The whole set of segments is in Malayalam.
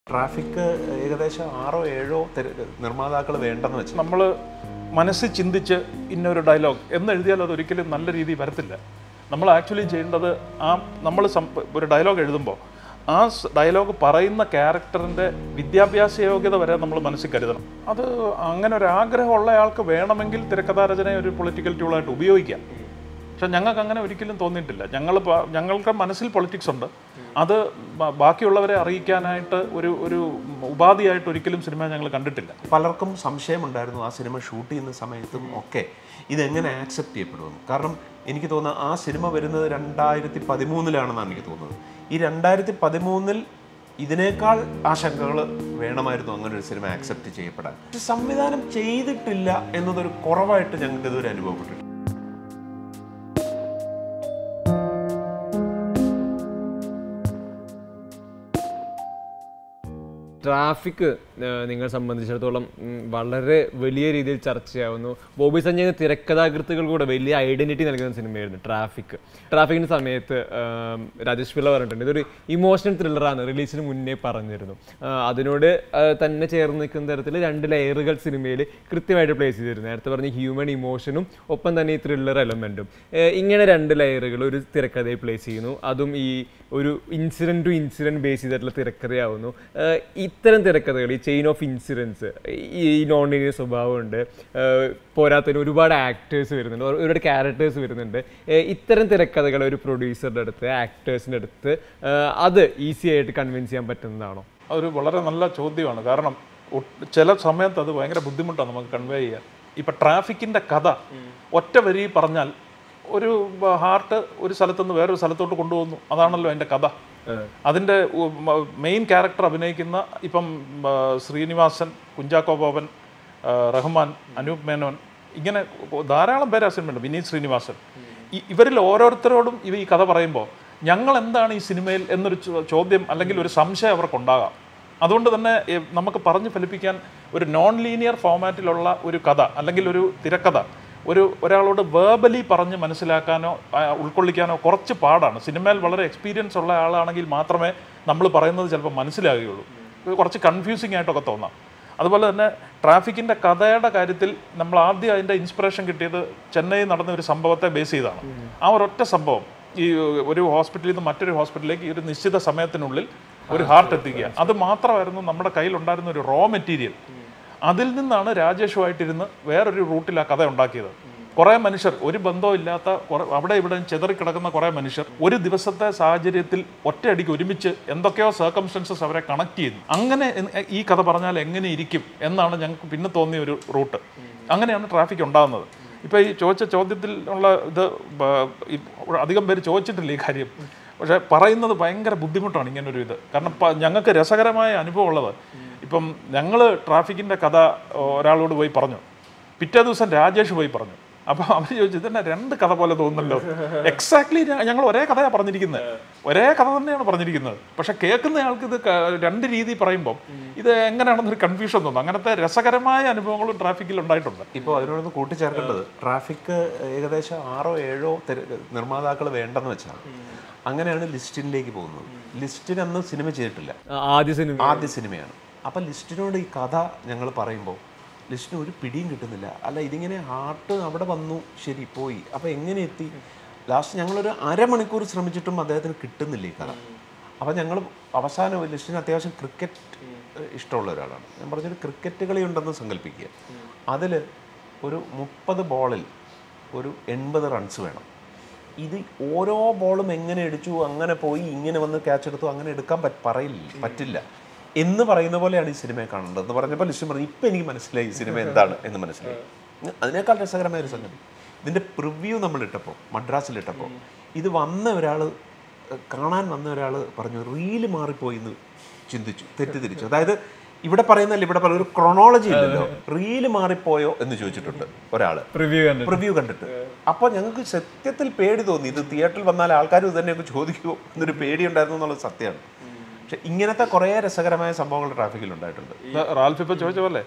ട്രാഫിക് ഏകദേശം ആറോ ഏഴോ നിർമ്മാതാക്കൾ വേണ്ടെന്ന് വെച്ചു നമ്മൾ മനസ്സിൽ ചിന്തിച്ച് ഇന്നൊരു ഡയലോഗ് എന്ന് എഴുതിയാൽ അത് ഒരിക്കലും നല്ല രീതിയിൽ വരത്തില്ല നമ്മൾ ആക്ച്വലി ചെയ്യേണ്ടത് ആ നമ്മൾ ഒരു ഡയലോഗ് എഴുതുമ്പോൾ ആ ഡയലോഗ് പറയുന്ന ക്യാരക്ടറിൻ്റെ വിദ്യാഭ്യാസ യോഗ്യത വരെ നമ്മൾ മനസ്സിൽ കരുതണം അത് അങ്ങനെ ഒരു ആഗ്രഹമുള്ള ആൾക്ക് വേണമെങ്കിൽ തിരക്കഥാരചനയെ ഒരു പൊളിറ്റിക്കൽ ടൂളായിട്ട് ഉപയോഗിക്കാം പക്ഷെ ഞങ്ങൾക്ക് അങ്ങനെ ഒരിക്കലും തോന്നിയിട്ടില്ല ഞങ്ങൾ പ- ഞങ്ങൾക്ക് മനസ്സിൽ പൊളിറ്റിക്സ് ഉണ്ട് അത് ബ- ബാക്കിയുള്ളവരെ അറിയിക്കാനായിട്ട് ഒരു ഒരു ഉപാധിയായിട്ട് ഒരിക്കലും സിനിമ ഞങ്ങൾ കണ്ടിട്ടില്ല പലർക്കും സംശയമുണ്ടായിരുന്നു ആ സിനിമ ഷൂട്ട് ചെയ്യുന്ന സമയത്തും ഒക്കെ ഇതെങ്ങനെ ആക്സെപ്റ്റ് ചെയ്യപ്പെടുമെന്ന് കാരണം എനിക്ക് തോന്നുന്നത് ആ സിനിമ വരുന്നത് രണ്ടായിരത്തി പതിമൂന്നിലാണെന്നാണ് എനിക്ക് തോന്നുന്നത് ഈ രണ്ടായിരത്തി പതിമൂന്നിൽ ഇതിനേക്കാൾ ആശങ്കകൾ വേണമായിരുന്നു അങ്ങനെ ഒരു സിനിമ ആക്സെപ്റ്റ് ചെയ്യപ്പെടാൻ പക്ഷെ സംവിധാനം ചെയ്തിട്ടില്ല എന്നതൊരു കുറവായിട്ട് ഞങ്ങൾക്ക് ഇതുവരെ അനുഭവപ്പെട്ടിട്ടുണ്ട് ട്രാഫിക് നിങ്ങളെ സംബന്ധിച്ചിടത്തോളം ഉം, വളരെ വലിയ രീതിയിൽ ചർച്ചയാവുന്നു ബോബി സഞ്ജയ് തിരക്കഥാകൃത്തുകൾ കൂടെ വലിയ ഐഡന്റിറ്റി നൽകുന്ന സിനിമയായിരുന്നു ട്രാഫിക് ട്രാഫിക്കിന്റെ സമയത്ത് ആം, രാജേഷ് പിള്ള പറഞ്ഞിട്ടുണ്ട് ഇതൊരു ഇമോഷണൽ ത്രില്ലറാണ് റിലീസിന് മുന്നേ പറഞ്ഞിരുന്നു ആ, അതിനോട് ആ, തന്നെ ചേർന്ന് നിൽക്കുന്ന തരത്തിൽ രണ്ട് ലെയറുകൾ സിനിമയിൽ കൃത്യമായിട്ട് പ്ലേസ് ചെയ്തിരുന്നു നേരത്തെ പറഞ്ഞ ഹ്യൂമൻ ഇമോഷനും ഒപ്പം തന്നെ ഈ ത്രില്ലർ എലമെന്റും ഇങ്ങനെ രണ്ട് ലെയറുകൾ ഒരു തിരക്കഥയിൽ പ്ലേസ് ചെയ്യുന്നു അതും ഈ ഒരു ഇൻസിഡന്റ് ടു ഇൻസിഡന്റ് ബേസ് ചെയ്തിട്ടുള്ള തിരക്കഥയാവുന്നു ഏഹ് ഇത്തരം തിരക്കഥകൾ ഈ ചെയിൻ ഓഫ് ഇൻസിഡൻസ് ഈ നോൺ ലീനിയർ സ്വഭാവമുണ്ട് ഏഹ് പോരാത്തതിന് ഒരുപാട് ആക്ടേഴ്സ് വരുന്നുണ്ട് ഒരു- ഒരുപാട് ക്യാരക്ടേഴ്സ് വരുന്നുണ്ട് ഏഹ് ഇത്തരം തിരക്കഥകൾ ഒരു പ്രൊഡ്യൂസറുടെ അടുത്ത് ആക്ടേഴ്സിൻ്റെ അടുത്ത് ഏഹ് അത് ഈസി ആയിട്ട് കൺവിൻസ് ചെയ്യാൻ പറ്റുന്നതാണോ അതൊരു വളരെ നല്ല ചോദ്യമാണ് കാരണം ഒട്ട് ചില സമയത്ത് അത് ഭയങ്കര ബുദ്ധിമുട്ടാണ് നമുക്ക് കൺവേ ചെയ്യാൻ ഇപ്പം ട്രാഫിക്കിൻ്റെ കഥ ഒറ്റ വരി പറഞ്ഞാൽ ഒരു ഹാർട്ട് ഒരു സ്ഥലത്തുനിന്ന് വേറൊരു സ്ഥലത്തോട്ട് കൊണ്ടുപോകുന്നു അതാണല്ലോ അതിൻ്റെ കഥ അതിൻ്റെ മെയിൻ ക്യാരക്ടർ അഭിനയിക്കുന്ന ഇപ്പം ആ, ശ്രീനിവാസൻ കുഞ്ചാക്കോ ബോബൻ ആ, റഹ്മാൻ അനൂപ് മേനോൻ ഇങ്ങനെ ധാരാളം പേര് ആ സിനിമയുണ്ട് വിനീത് ശ്രീനിവാസൻ ഈ- ഇവരിൽ ഓരോരുത്തരോടും ഇവ ഈ കഥ പറയുമ്പോൾ ഞങ്ങൾ എന്താണ് ഈ സിനിമയിൽ എന്നൊരു ചോ- ചോദ്യം അല്ലെങ്കിൽ ഒരു സംശയം അവർക്കുണ്ടാകാം അതുകൊണ്ട് തന്നെ ഏ, നമുക്ക് പറഞ്ഞു ഫലിപ്പിക്കാൻ ഒരു നോൺ ലീനിയർ ഫോമാറ്റിലുള്ള ഒരു കഥ അല്ലെങ്കിൽ ഒരു തിരക്കഥ ഒരു ഒരാളോട് വേർബലി പറഞ്ഞ് മനസ്സിലാക്കാനോ ആ, ഉൾക്കൊള്ളിക്കാനോ കുറച്ച് പാടാണ് സിനിമയിൽ വളരെ എക്സ്പീരിയൻസ് ഉള്ള ആളാണെങ്കിൽ മാത്രമേ നമ്മൾ പറയുന്നത് ചിലപ്പോൾ മനസ്സിലാകുകയുള്ളൂ ഇത് കുറച്ച് കൺഫ്യൂസിങ് ആയിട്ടൊക്കെ തോന്നാം അതുപോലെ തന്നെ ട്രാഫിക്കിൻ്റെ കഥയുടെ കാര്യത്തിൽ നമ്മൾ ആദ്യം അതിൻ്റെ ഇൻസ്പിറേഷൻ കിട്ടിയത് ചെന്നൈയിൽ നടന്ന ഒരു സംഭവത്തെ ബേസ് ചെയ്താണ് ആ ഒരൊറ്റ സംഭവം ഈ ഒരു ഹോസ്പിറ്റലിൽ നിന്ന് മറ്റൊരു ഹോസ്പിറ്റലിലേക്ക് ഈ ഒരു നിശ്ചിത സമയത്തിനുള്ളിൽ ഒരു ഹാർട്ട് എത്തിക്കുക അത് മാത്രമായിരുന്നു നമ്മുടെ കയ്യിലുണ്ടായിരുന്ന ഒരു റോ മെറ്റീരിയൽ അതിൽ നിന്നാണ് രാജേഷുമായിട്ടിരുന്ന് വേറൊരു റൂട്ടിൽ ആ കഥ ഉണ്ടാക്കിയത് കുറേ മനുഷ്യർ ഒരു ബന്ധവും ഇല്ലാത്ത കുറെ അവിടെ ഇവിടെ ചിതറിക്കിടക്കുന്ന കുറേ മനുഷ്യർ ഒരു ദിവസത്തെ സാഹചര്യത്തിൽ ഒറ്റയടിക്ക് ഒരുമിച്ച് എന്തൊക്കെയോ സർക്കംസ്റ്റൻസസ് അവരെ കണക്ട് ചെയ്യുന്നു അങ്ങനെ എൻ- ഈ കഥ പറഞ്ഞാൽ എങ്ങനെ ഇരിക്കും എന്നാണ് ഞങ്ങൾക്ക് പിന്നെ തോന്നിയ ഒരു റൂട്ട് അങ്ങനെയാണ് ട്രാഫിക് ഉണ്ടാകുന്നത് ഇപ്പോൾ ഈ ചോദിച്ച ചോദ്യത്തിൽ ഉള്ള ഇത് ബ- ഈ അധികം പേര് ചോദിച്ചിട്ടില്ല ഈ കാര്യം പക്ഷേ പറയുന്നത് ഭയങ്കര ബുദ്ധിമുട്ടാണ് ഇങ്ങനൊരു ഇത് കാരണം പ- ഞങ്ങൾക്ക് രസകരമായ അനുഭവം ഉള്ളത് ഇപ്പം ഞങ്ങൾ ട്രാഫിക്കിൻ്റെ കഥ ഒരാളോട് പോയി പറഞ്ഞു പിറ്റേ ദിവസം രാജേഷ് പോയി പറഞ്ഞു അപ്പോൾ അവർ ചോദിച്ചു ഇതന്നെ രണ്ട് കഥ പോലെ തോന്നുന്നല്ലോ എക്സാക്ട്ലി ഞങ്ങൾ ഒരേ കഥയാണ് പറഞ്ഞിരിക്കുന്നത് ഒരേ കഥ തന്നെയാണ് പറഞ്ഞിരിക്കുന്നത് പക്ഷെ കേൾക്കുന്ന ആൾക്ക് ഇത് ക- രണ്ട് രീതി പറയുമ്പോൾ ഇത് എങ്ങനെയാണെന്നൊരു കൺഫ്യൂഷൻ തോന്നുന്നു അങ്ങനത്തെ രസകരമായ അനുഭവങ്ങളും ട്രാഫിക്കിൽ ഉണ്ടായിട്ടുണ്ട് ഇപ്പോൾ അതിനോടൊന്ന് കൂട്ടിച്ചേർക്കേണ്ടത് ട്രാഫിക് ഏകദേശം ആറോ ഏഴോ നിർമ്മാതാക്കൾ വേണ്ടെന്ന് വെച്ചാണ് അങ്ങനെയാണ് ലിസ്റ്റിനിലേക്ക് പോകുന്നത് ലിസ്റ്റിന് അന്ന് സിനിമ ചെയ്തിട്ടില്ല ആ, ആദ്യ സിനിമ ആദ്യ സിനിമയാണ് അപ്പം ലിസ്റ്റിനോട് ഈ കഥ ഞങ്ങൾ പറയുമ്പോൾ ലിസ്റ്റിന് ഒരു പിടിയും കിട്ടുന്നില്ല അല്ല ഇതിങ്ങനെ ഹാർട്ട് അവിടെ വന്നു ശരി പോയി അപ്പം എങ്ങനെ എത്തി ലാസ്റ്റ് ഞങ്ങളൊരു അരമണിക്കൂർ ശ്രമിച്ചിട്ടും അദ്ദേഹത്തിന് കിട്ടുന്നില്ല ഈ കഥ അപ്പം ഞങ്ങൾ അവസാനം ലിസ്റ്റിന് അത്യാവശ്യം ക്രിക്കറ്റ് ഇഷ്ടമുള്ള ഒരാളാണ് ഞാൻ പറഞ്ഞൊരു ക്രിക്കറ്റ് കളി ഉണ്ടെന്ന് സങ്കല്പിക്കുക അതിൽ ഒരു മുപ്പത് ബോളിൽ ഒരു എൺപത് റൺസ് വേണം ഇത് ഓരോ ബോളും എങ്ങനെ അടിച്ചു അങ്ങനെ പോയി ഇങ്ങനെ വന്ന് ക്യാച്ച് എടുത്തു അങ്ങനെ എടുക്കാൻ പറ്റ പറയില്ല പറ്റില്ല എന്ന് പറയുന്ന പോലെയാണ് ഈ സിനിമയെ കാണേണ്ടത് എന്ന് പറഞ്ഞപ്പോൾ ലിസ്റ്റ് പറഞ്ഞു ഇപ്പം എനിക്ക് മനസ്സിലായി ഈ സിനിമ എന്താണ് എന്ന് മനസ്സിലായി അതിനേക്കാൾ രസകരമായ ഒരു സംഗതി ഇതിൻ്റെ പ്രിവ്യൂ നമ്മൾ ഇട്ടപ്പോൾ മദ്രാസിൽ ഇട്ടപ്പോൾ ഇത് വന്ന ഒരാൾ കാണാൻ വന്ന ഒരാൾ പറഞ്ഞു റീല് മാറിപ്പോയി എന്ന് ചിന്തിച്ചു തെറ്റിദ്ധരിച്ചു അതായത് ഇവിടെ പറയുന്നല്ല ഇവിടെ പറയുന്ന ഒരു ക്രൊണോളജി ഇല്ലല്ലോ റീല് മാറിപ്പോയോ എന്ന് ചോദിച്ചിട്ടുണ്ട് ഒരാള് റിവ്യൂ കണ്ടു റിവ്യൂ കണ്ടിട്ട് അപ്പോൾ ഞങ്ങൾക്ക് സത്യത്തിൽ പേടി തോന്നി ഇത് തിയേറ്ററിൽ വന്നാൽ ആൾക്കാർ ഇത് തന്നെയൊക്കെ ചോദിക്കുമോ എന്നൊരു പേടി ഉണ്ടായിരുന്നു എന്നുള്ളത് സത്യമാണ് പക്ഷെ ഇങ്ങനത്തെ കുറേ രസകരമായ സംഭവങ്ങൾ ട്രാഫിക്കിൽ ഉണ്ടായിട്ടുണ്ട് ഇത് റാൽഫ് ഇപ്പോൾ ചോദിച്ച പോലെ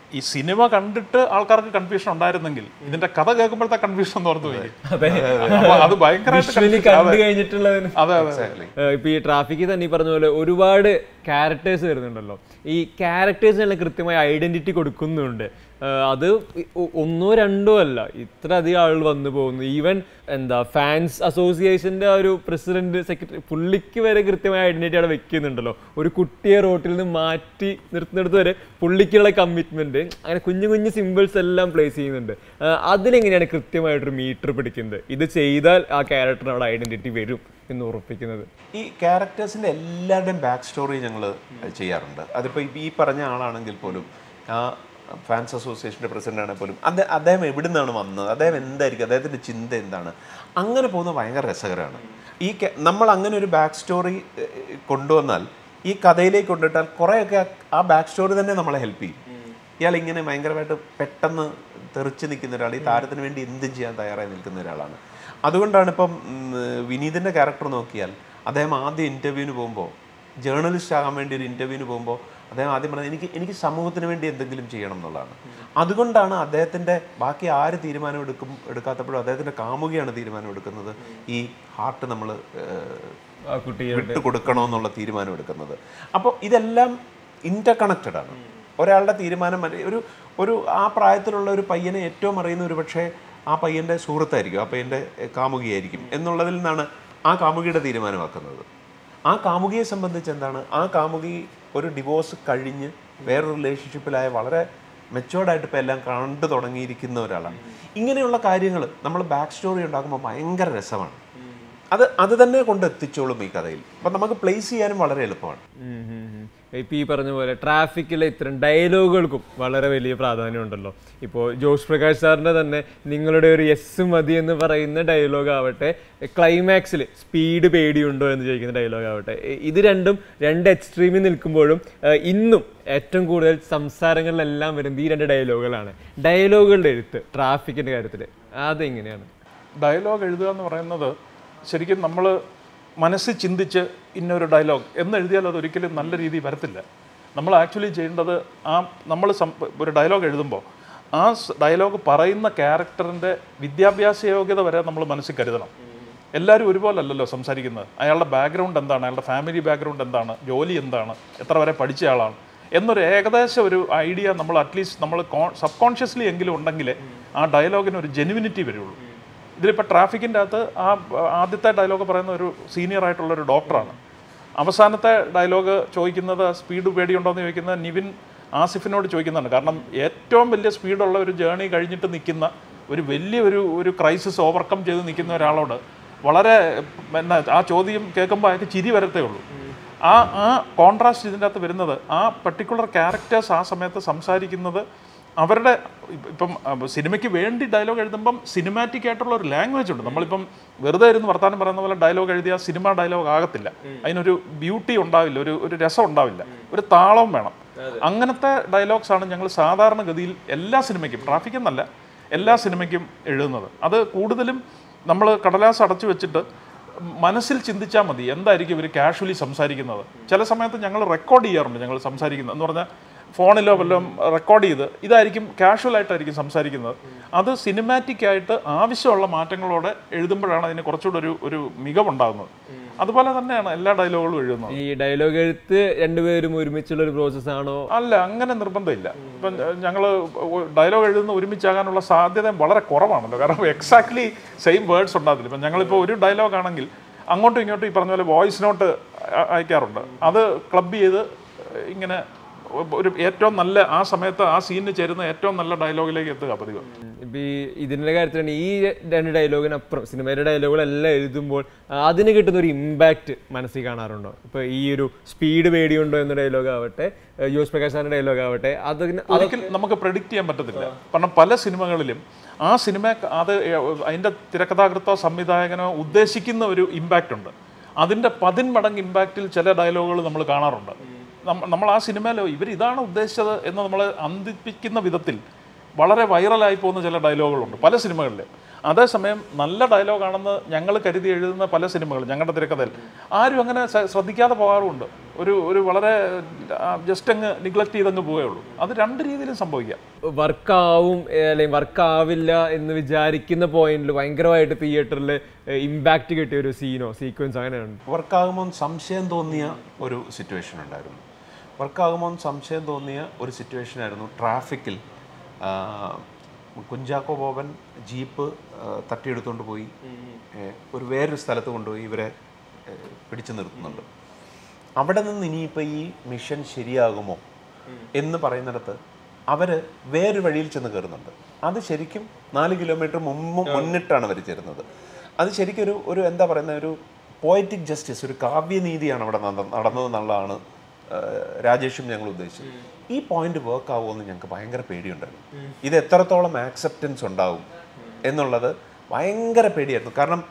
ഈ സിനിമ കണ്ടിട്ട് ആൾക്കാർക്ക് കൺഫ്യൂഷൻ ഉണ്ടായിരുന്നെങ്കിൽ ഇതിന്റെ കഥ കേൾക്കുമ്പോഴത്തെ കൺഫ്യൂഷൻ എന്ന് ഓർത്ത് പോയി അതെ അപ്പൊ അത് ഭയങ്കരമായിട്ട് വിഷ്വലി confusion- കണ്ടു കഴിഞ്ഞിട്ടുള്ളതിന് അതെ അതെ ഏഹ് ഇപ്പൊ ഈ ട്രാഫിക്കിൽ തന്നെ ഈ പറഞ്ഞ പോലെ ഒരുപാട് ക്യാരക്ടേഴ്സ് വരുന്നുണ്ടല്ലോ ഈ ക്യാരക്ടേഴ്സിനെല്ലാം കൃത്യമായ ഐഡന്റിറ്റി കൊടുക്കുന്നുണ്ട് ഏഹ് അത് ഇ- ഒ- ഒന്നോ രണ്ടോ അല്ല ഇത്ര അധികം ആളുകൾ വന്നു പോകുന്നു ഈവൻ എന്താ ഫാൻസ് അസോസിയേഷന്റെ ആ ഒരു പ്രസിഡന്റ് സെക്രട്ടറി പുള്ളിക്ക് വരെ കൃത്യമായ ഐഡന്റിറ്റി അവിടെ വെക്കുന്നുണ്ടല്ലോ ഒരു കുട്ടിയെ റോട്ടിൽ നിന്ന് മാറ്റി നിർത്തുന്നിടത്ത് വരെ പുള്ളിക്കുള്ള കമ്മിറ്റ്മെന്റ് അങ്ങനെ കുഞ്ഞു കുഞ്ഞു സിമ്പിൾസ് എല്ലാം പ്ലേസ് ചെയ്യുന്നുണ്ട് ഏഹ് അതിലെങ്ങനെയാണ് കൃത്യമായിട്ടൊരു മീറ്റർ പിടിക്കുന്നത് ഇത് ചെയ്താൽ ആ ക്യാരക്ടറിന് അവിടെ ഐഡന്റിറ്റി വരും എന്ന് ഉറപ്പിക്കുന്നത് ഈ ക്യാരക്ടേഴ്സിൻ്റെ എല്ലാവരുടെയും ബാക്ക് സ്റ്റോറി ഞങ്ങൾ ചെയ്യാറുണ്ട് അതിപ്പോൾ ഈ പറഞ്ഞ ആളാണെങ്കിൽ പോലും ആ ഫാൻസ് അസോസിയേഷൻ്റെ പ്രസിഡന്റ് ആണെങ്കിൽ പോലും അത് അദ്ദേഹം എവിടെ നിന്നാണ് വന്നത് അദ്ദേഹം എന്തായിരിക്കും അദ്ദേഹത്തിൻ്റെ ചിന്ത എന്താണ് അങ്ങനെ പോകുന്നത് ഭയങ്കര രസകരമാണ് ഈ ക- നമ്മൾ അങ്ങനെ ഒരു ബാക്ക് സ്റ്റോറി കൊണ്ടുവന്നാൽ ഈ കഥയിലേക്ക് കൊണ്ടിട്ടാൽ കുറേയൊക്കെ ആ- ആ ബാക്ക് സ്റ്റോറി തന്നെ നമ്മളെ ഹെൽപ്പ് ചെയ്യും ഇയാൾ ഇങ്ങനെ ഭയങ്കരമായിട്ട് പെട്ടെന്ന് തെറിച്ച് നിൽക്കുന്ന ഒരാൾ ഈ താരത്തിന് വേണ്ടി എന്തും ചെയ്യാൻ തയ്യാറായി നിൽക്കുന്ന ഒരാളാണ് അതുകൊണ്ടാണ് ഇപ്പം ഉം, വിനീതിൻ്റെ ക്യാരക്ടർ നോക്കിയാൽ അദ്ദേഹം ആദ്യം ഇൻ്റർവ്യൂവിന് പോകുമ്പോൾ ജേർണലിസ്റ്റ് ആകാൻ വേണ്ടി ഒരു ഇൻ്റർവ്യൂവിന് പോകുമ്പോൾ അദ്ദേഹം ആദ്യം പറഞ്ഞത് എനിക്ക് എനിക്ക് സമൂഹത്തിന് വേണ്ടി എന്തെങ്കിലും ചെയ്യണം എന്നുള്ളതാണ് അതുകൊണ്ടാണ് അദ്ദേഹത്തിൻ്റെ ബാക്കി ആര് തീരുമാനം എടുക്കും എടുക്കാത്തപ്പോഴും അദ്ദേഹത്തിൻ്റെ കാമുകയാണ് തീരുമാനം എടുക്കുന്നത് ഈ ഹാർട്ട് നമ്മൾ ആ കുട്ടിയെ വിട്ടു കൊടുക്കണമെന്നുള്ള തീരുമാനം എടുക്കുന്നത് അപ്പോൾ ഇതെല്ലാം ഇന്റർ കണക്റ്റഡ് ആണ് ഒരാളുടെ തീരുമാനം മതി- ഒരു ഒരു ആ പ്രായത്തിലുള്ള ഒരു പയ്യനെ ഏറ്റവും അറിയുന്ന ഒരു പക്ഷേ ആ പയ്യൻ്റെ സുഹൃത്തായിരിക്കും ആ പയ്യൻ്റെ എഹ്, കാമുകിയായിരിക്കും എന്നുള്ളതിൽ നിന്നാണ് ആ കാമുകിയുടെ തീരുമാനമാക്കുന്നത് ആ കാമുകിയെ സംബന്ധിച്ച് എന്താണ് ആ കാമുകി ഒരു ഡിവോഴ്സ് കഴിഞ്ഞ് വേറൊരു റിലേഷൻഷിപ്പിലായ വളരെ മെച്ചുവേർഡായിട്ട് ഇപ്പോൾ എല്ലാം കണ്ടു തുടങ്ങിയിരിക്കുന്ന ഒരാളാണ് ഇങ്ങനെയുള്ള കാര്യങ്ങൾ നമ്മൾ ബാക്ക് സ്റ്റോറി ഉണ്ടാക്കുമ്പോൾ ഭയങ്കര രസമാണ് അത് അത് തന്നെ കൊണ്ട് എത്തിച്ചോളും ഈ കഥയിൽ അപ്പം നമുക്ക് പ്ലേസ് ചെയ്യാനും വളരെ എളുപ്പമാണ് ഇപ്പം ഈ പറഞ്ഞ പോലെ ട്രാഫിക്കിലെ ഇത്തരം ഡയലോഗുകൾക്കും വളരെ വലിയ പ്രാധാന്യമുണ്ടല്ലോ ഇപ്പോൾ ജോഷ് പ്രകാശ് സാറിൻ്റെ തന്നെ നിങ്ങളുടെ ഒരു എസ് മതി എന്ന് പറയുന്ന ഡയലോഗ് ആവട്ടെ ക്ലൈമാക്സിൽ സ്പീഡ് പേടിയുണ്ടോ എന്ന് ചോദിക്കുന്ന ഡയലോഗ് ആവട്ടെ ഇ- ഇത് രണ്ടും രണ്ട് എക്സ്ട്രീമിൽ നിൽക്കുമ്പോഴും ഏഹ്, ഇന്നും ഏറ്റവും കൂടുതൽ സംസാരങ്ങളിലെല്ലാം വരുന്നത് ഈ രണ്ട് ഡയലോഗുകളാണ് ഡയലോഗുകളുടെ എഴുത്ത് ട്രാഫിക്കിൻ്റെ കാര്യത്തിൽ അതെങ്ങനെയാണ് ഡയലോഗ് എഴുതുക എന്ന് പറയുന്നത് ശരിക്കും നമ്മൾ മനസ്സിൽ ചിന്തിച്ച് ഇന്നൊരു ഡയലോഗ് എന്ന് എഴുതിയാൽ അത് ഒരിക്കലും നല്ല രീതിയിൽ വരത്തില്ല നമ്മൾ ആക്ച്വലി ചെയ്യേണ്ടത് ആ നമ്മൾ ഒരു ഡയലോഗ് എഴുതുമ്പോൾ ആ ഡയലോഗ് പറയുന്ന ക്യാരക്ടറിൻ്റെ വിദ്യാഭ്യാസ യോഗ്യത വരെ നമ്മൾ മനസ്സിൽ കരുതണം എല്ലാവരും ഒരുപോലല്ലല്ലോ സംസാരിക്കുന്നത് അയാളുടെ ബാക്ക്ഗ്രൗണ്ട് എന്താണ് അയാളുടെ ഫാമിലി ബാക്ക്ഗ്രൗണ്ട് എന്താണ് ജോലി എന്താണ് എത്ര വരെ പഠിച്ച ആളാണ് എന്നൊരു ഏകദേശം ഒരു ഐഡിയ നമ്മൾ അറ്റ്ലീസ്റ്റ് നമ്മൾ സബ് കോൺഷ്യസ്ലി എങ്കിലും ഉണ്ടെങ്കിൽ ആ ഡയലോഗിന് ഒരു ജെനുവിനിറ്റി വരുള്ളൂ ഇതിലിപ്പോൾ ട്രാഫിക്കിൻ്റെ അകത്ത് ആ ആദ്യത്തെ ഡയലോഗ് പറയുന്ന ഒരു സീനിയർ ആയിട്ടുള്ള ഒരു ഡോക്ടറാണ് അവസാനത്തെ ഡയലോഗ് ചോദിക്കുന്നത് സ്പീഡ് പേടിയുണ്ടോ എന്ന് ചോദിക്കുന്നത് നിവിൻ ആസിഫിനോട് ചോദിക്കുന്നതാണ് കാരണം ഏറ്റവും വലിയ സ്പീഡുള്ള ഒരു ജേണി കഴിഞ്ഞിട്ട് നിൽക്കുന്ന ഒരു വലിയ ഒരു ഒരു ക്രൈസിസ് ഓവർകം ചെയ്ത് നിൽക്കുന്ന ഒരാളോട് വളരെ എന്നാ ആ ചോദ്യം കേൾക്കുമ്പോൾ അയാൾക്ക് ചിരി വരത്തേ ഉള്ളൂ ആ ആ കോൺട്രാസ്റ്റ് ഇതിൻ്റെ അകത്ത് വരുന്നത് ആ പർട്ടിക്കുലർ ക്യാരക്ടേഴ്സ് ആ സമയത്ത് സംസാരിക്കുന്നത് അവരുടെ ഇപ്പ- ഇപ്പം അഹ് സിനിമയ്ക്ക് വേണ്ടി ഡയലോഗ് എഴുതുമ്പം സിനിമാറ്റിക് ആയിട്ടുള്ള ഒരു ലാംഗ്വേജ് ഉണ്ട് നമ്മളിപ്പം വെറുതെ ഇരുന്ന് വർത്താനം പറയുന്ന പോലെ ഡയലോഗ് എഴുതിയാൽ സിനിമ ഡയലോഗ് ആകത്തില്ല അതിനൊരു ബ്യൂട്ടി ഉണ്ടാവില്ല ഒരു ഒരു രസം ഉണ്ടാവില്ല ഒരു താളവും വേണം അങ്ങനത്തെ ഡയലോഗ്സ് ആണ് ഞങ്ങൾ സാധാരണഗതിയിൽ എല്ലാ സിനിമയ്ക്കും ട്രാഫിക് എന്നല്ല എല്ലാ സിനിമയ്ക്കും എഴുതുന്നത് അത് കൂടുതലും നമ്മൾ കടലാസ് അടച്ചു വെച്ചിട്ട് മനസ്സിൽ ചിന്തിച്ചാൽ മതി എന്തായിരിക്കും ഇവർ കാഷ്വലി സംസാരിക്കുന്നത് ചില സമയത്ത് ഞങ്ങൾ റെക്കോർഡ് ചെയ്യാറുണ്ട് ഞങ്ങൾ സംസാരിക്കുന്നത് എന്ന് പറഞ്ഞാൽ ഫോണിലോ വല്ലതും റെക്കോർഡ് ചെയ്ത് ഇതായിരിക്കും കാഷ്വൽ ആയിട്ടായിരിക്കും സംസാരിക്കുന്നത് അത് സിനിമാറ്റിക് ആയിട്ട് ആവശ്യമുള്ള മാറ്റങ്ങളോടെ എഴുതുമ്പോഴാണ് അതിന് കുറച്ചുകൂടെ ഒരു ഒരു മികവുണ്ടാകുന്നത് അതുപോലെ തന്നെയാണ് എല്ലാ ഡയലോഗുകളും എഴുതുന്നത് ഈ ഡയലോഗ് എഴുത്ത് രണ്ടുപേരും ഒരുമിച്ചുള്ള ഒരു പ്രോസസ് ആണോ അല്ല അങ്ങനെ നിർബന്ധമില്ല ഇപ്പം ഞങ്ങൾ ഡയലോഗ് എഴുതുന്ന ഒരുമിച്ചാകാനുള്ള സാധ്യത വളരെ കുറവാണല്ലോ കാരണം എക്സാക്ട്ലി സെയിം വേർഡ്സ് ഉണ്ടാകത്തില്ല ഇപ്പം ഞങ്ങളിപ്പോൾ ഒരു ഡയലോഗ് ആണെങ്കിൽ അങ്ങോട്ടും ഇങ്ങോട്ടും ഈ പറഞ്ഞ പോലെ വോയിസ് നോട്ട് അയക്കാറുണ്ട് അത് ക്ലബ് ചെയ്ത് ഇങ്ങനെ ഒരു ഏറ്റവും നല്ല ആ സമയത്ത് ആ സീനിന് ചേരുന്ന ഏറ്റവും നല്ല ഡയലോഗിലേക്ക് എത്തുക പതിവ് ഇപ്പൊ ഈ ഇതിന്റെ കാര്യത്തിലാണ് ഈ രണ്ട് ഡയലോഗിനപ്പുറം സിനിമയുടെ ഡയലോഗുകളെല്ലാം എഴുതുമ്പോൾ ആ, അതിന് കിട്ടുന്ന ഒരു ഇമ്പാക്റ്റ് മനസ്സിൽ കാണാറുണ്ടോ ഇപ്പൊ ഈ ഒരു സ്പീഡ് പേടിയുണ്ടോ എന്ന ഡയലോഗ് ആവട്ടെ ഏഹ് ജോസ് പ്രകാശ് സാറിന്റെ ഡയലോഗ് ആവട്ടെ അതിന് അത് ഒരിക്കലും നമുക്ക് പ്രഡിക്റ്റ് ചെയ്യാൻ പറ്റത്തില്ല കാരണം പല സിനിമകളിലും ആ സിനിമ അത് അതിൻ്റെ തിരക്കഥാകൃത്തോ സംവിധായകനോ ഉദ്ദേശിക്കുന്ന ഒരു ഇമ്പാക്റ്റ് ഉണ്ട് അതിൻ്റെ പതിന്മടങ്ങ് ഇമ്പാക്റ്റിൽ ചില ഡയലോഗുകൾ നമ്മൾ കാണാറുണ്ട് നമ്മ- നമ്മൾ ആ സിനിമയിലോ ഇവർ ഇതാണ് ഉദ്ദേശിച്ചത് എന്ന് നമ്മളെ അന്തിപ്പിക്കുന്ന വിധത്തിൽ വളരെ വൈറലായി പോകുന്ന ചില ഡയലോഗുകളുണ്ട് പല സിനിമകളിൽ അതേസമയം നല്ല ഡയലോഗാണെന്ന് ഞങ്ങൾ കരുതി എഴുതുന്ന പല സിനിമകൾ ഞങ്ങളുടെ തിരക്കഥയിൽ ആരും അങ്ങനെ ശ്ര- ശ്രദ്ധിക്കാതെ പോകാറുമുണ്ട് ഒരു ഒരു വളരെ ജസ്റ്റ് അങ്ങ് നിഗ്ലക്ട് ചെയ്തങ്ങ് പോവുകയുള്ളൂ അത് രണ്ട് രീതിയിലും സംഭവിക്കാം വർക്കാവും അല്ലെങ്കിൽ വർക്കാവില്ല എന്ന് വിചാരിക്കുന്ന പോയിന്റിൽ ഭയങ്കരമായിട്ട് തിയേറ്ററിൽ ഇമ്പാക്റ്റ് കിട്ടിയ ഒരു സീനോ സീക്വൻസ് അങ്ങനെയാണ് വർക്കാകുമോ എന്ന് സംശയം തോന്നിയ ഒരു സിറ്റുവേഷൻ ഉണ്ടായിരുന്നു വർക്കാകുമോ എന്ന് സംശയം തോന്നിയ ഒരു സിറ്റുവേഷൻ ആയിരുന്നു ട്രാഫിക്കിൽ ആ, കുഞ്ചാക്കോ ബോബൻ ജീപ്പ് ആ, തട്ടിയെടുത്തുകൊണ്ട് പോയി ഏ, ഒരു വേറൊരു സ്ഥലത്ത് കൊണ്ടുപോയി ഇവരെ ഏ, പിടിച്ചു നിർത്തുന്നുണ്ട് അവിടെ നിന്ന് ഇനിയിപ്പോൾ ഈ മിഷൻ ശരിയാകുമോ എന്ന് പറയുന്നിടത്ത് അവർ വേറൊരു വഴിയിൽ ചെന്ന് കയറുന്നുണ്ട് അത് ശരിക്കും നാല് കിലോമീറ്റർ മുമ്പ് മുന്നിട്ടാണ് അവർ ചേരുന്നത് അത് ശരിക്കും ഒരു ഒരു എന്താ പറയുന്ന ഒരു പോയറ്റിക് ജസ്റ്റിസ് ഒരു കാവ്യനീതിയാണ് അവിടെ നട- നടന്നതെന്നുള്ളതാണ് ആ, രാജേഷും ഞങ്ങൾ ഉദ്ദേശിച്ചത് ഈ പോയിന്റ് വർക്ക് ആവുമെന്ന് ഞങ്ങൾക്ക് ഭയങ്കര പേടിയുണ്ടായിരുന്നു ഇത് എത്രത്തോളം ആക്സെപ്റ്റൻസ് ഉണ്ടാവും എന്നുള്ളത് ഭയങ്കര പേടിയായിരുന്നു കാരണം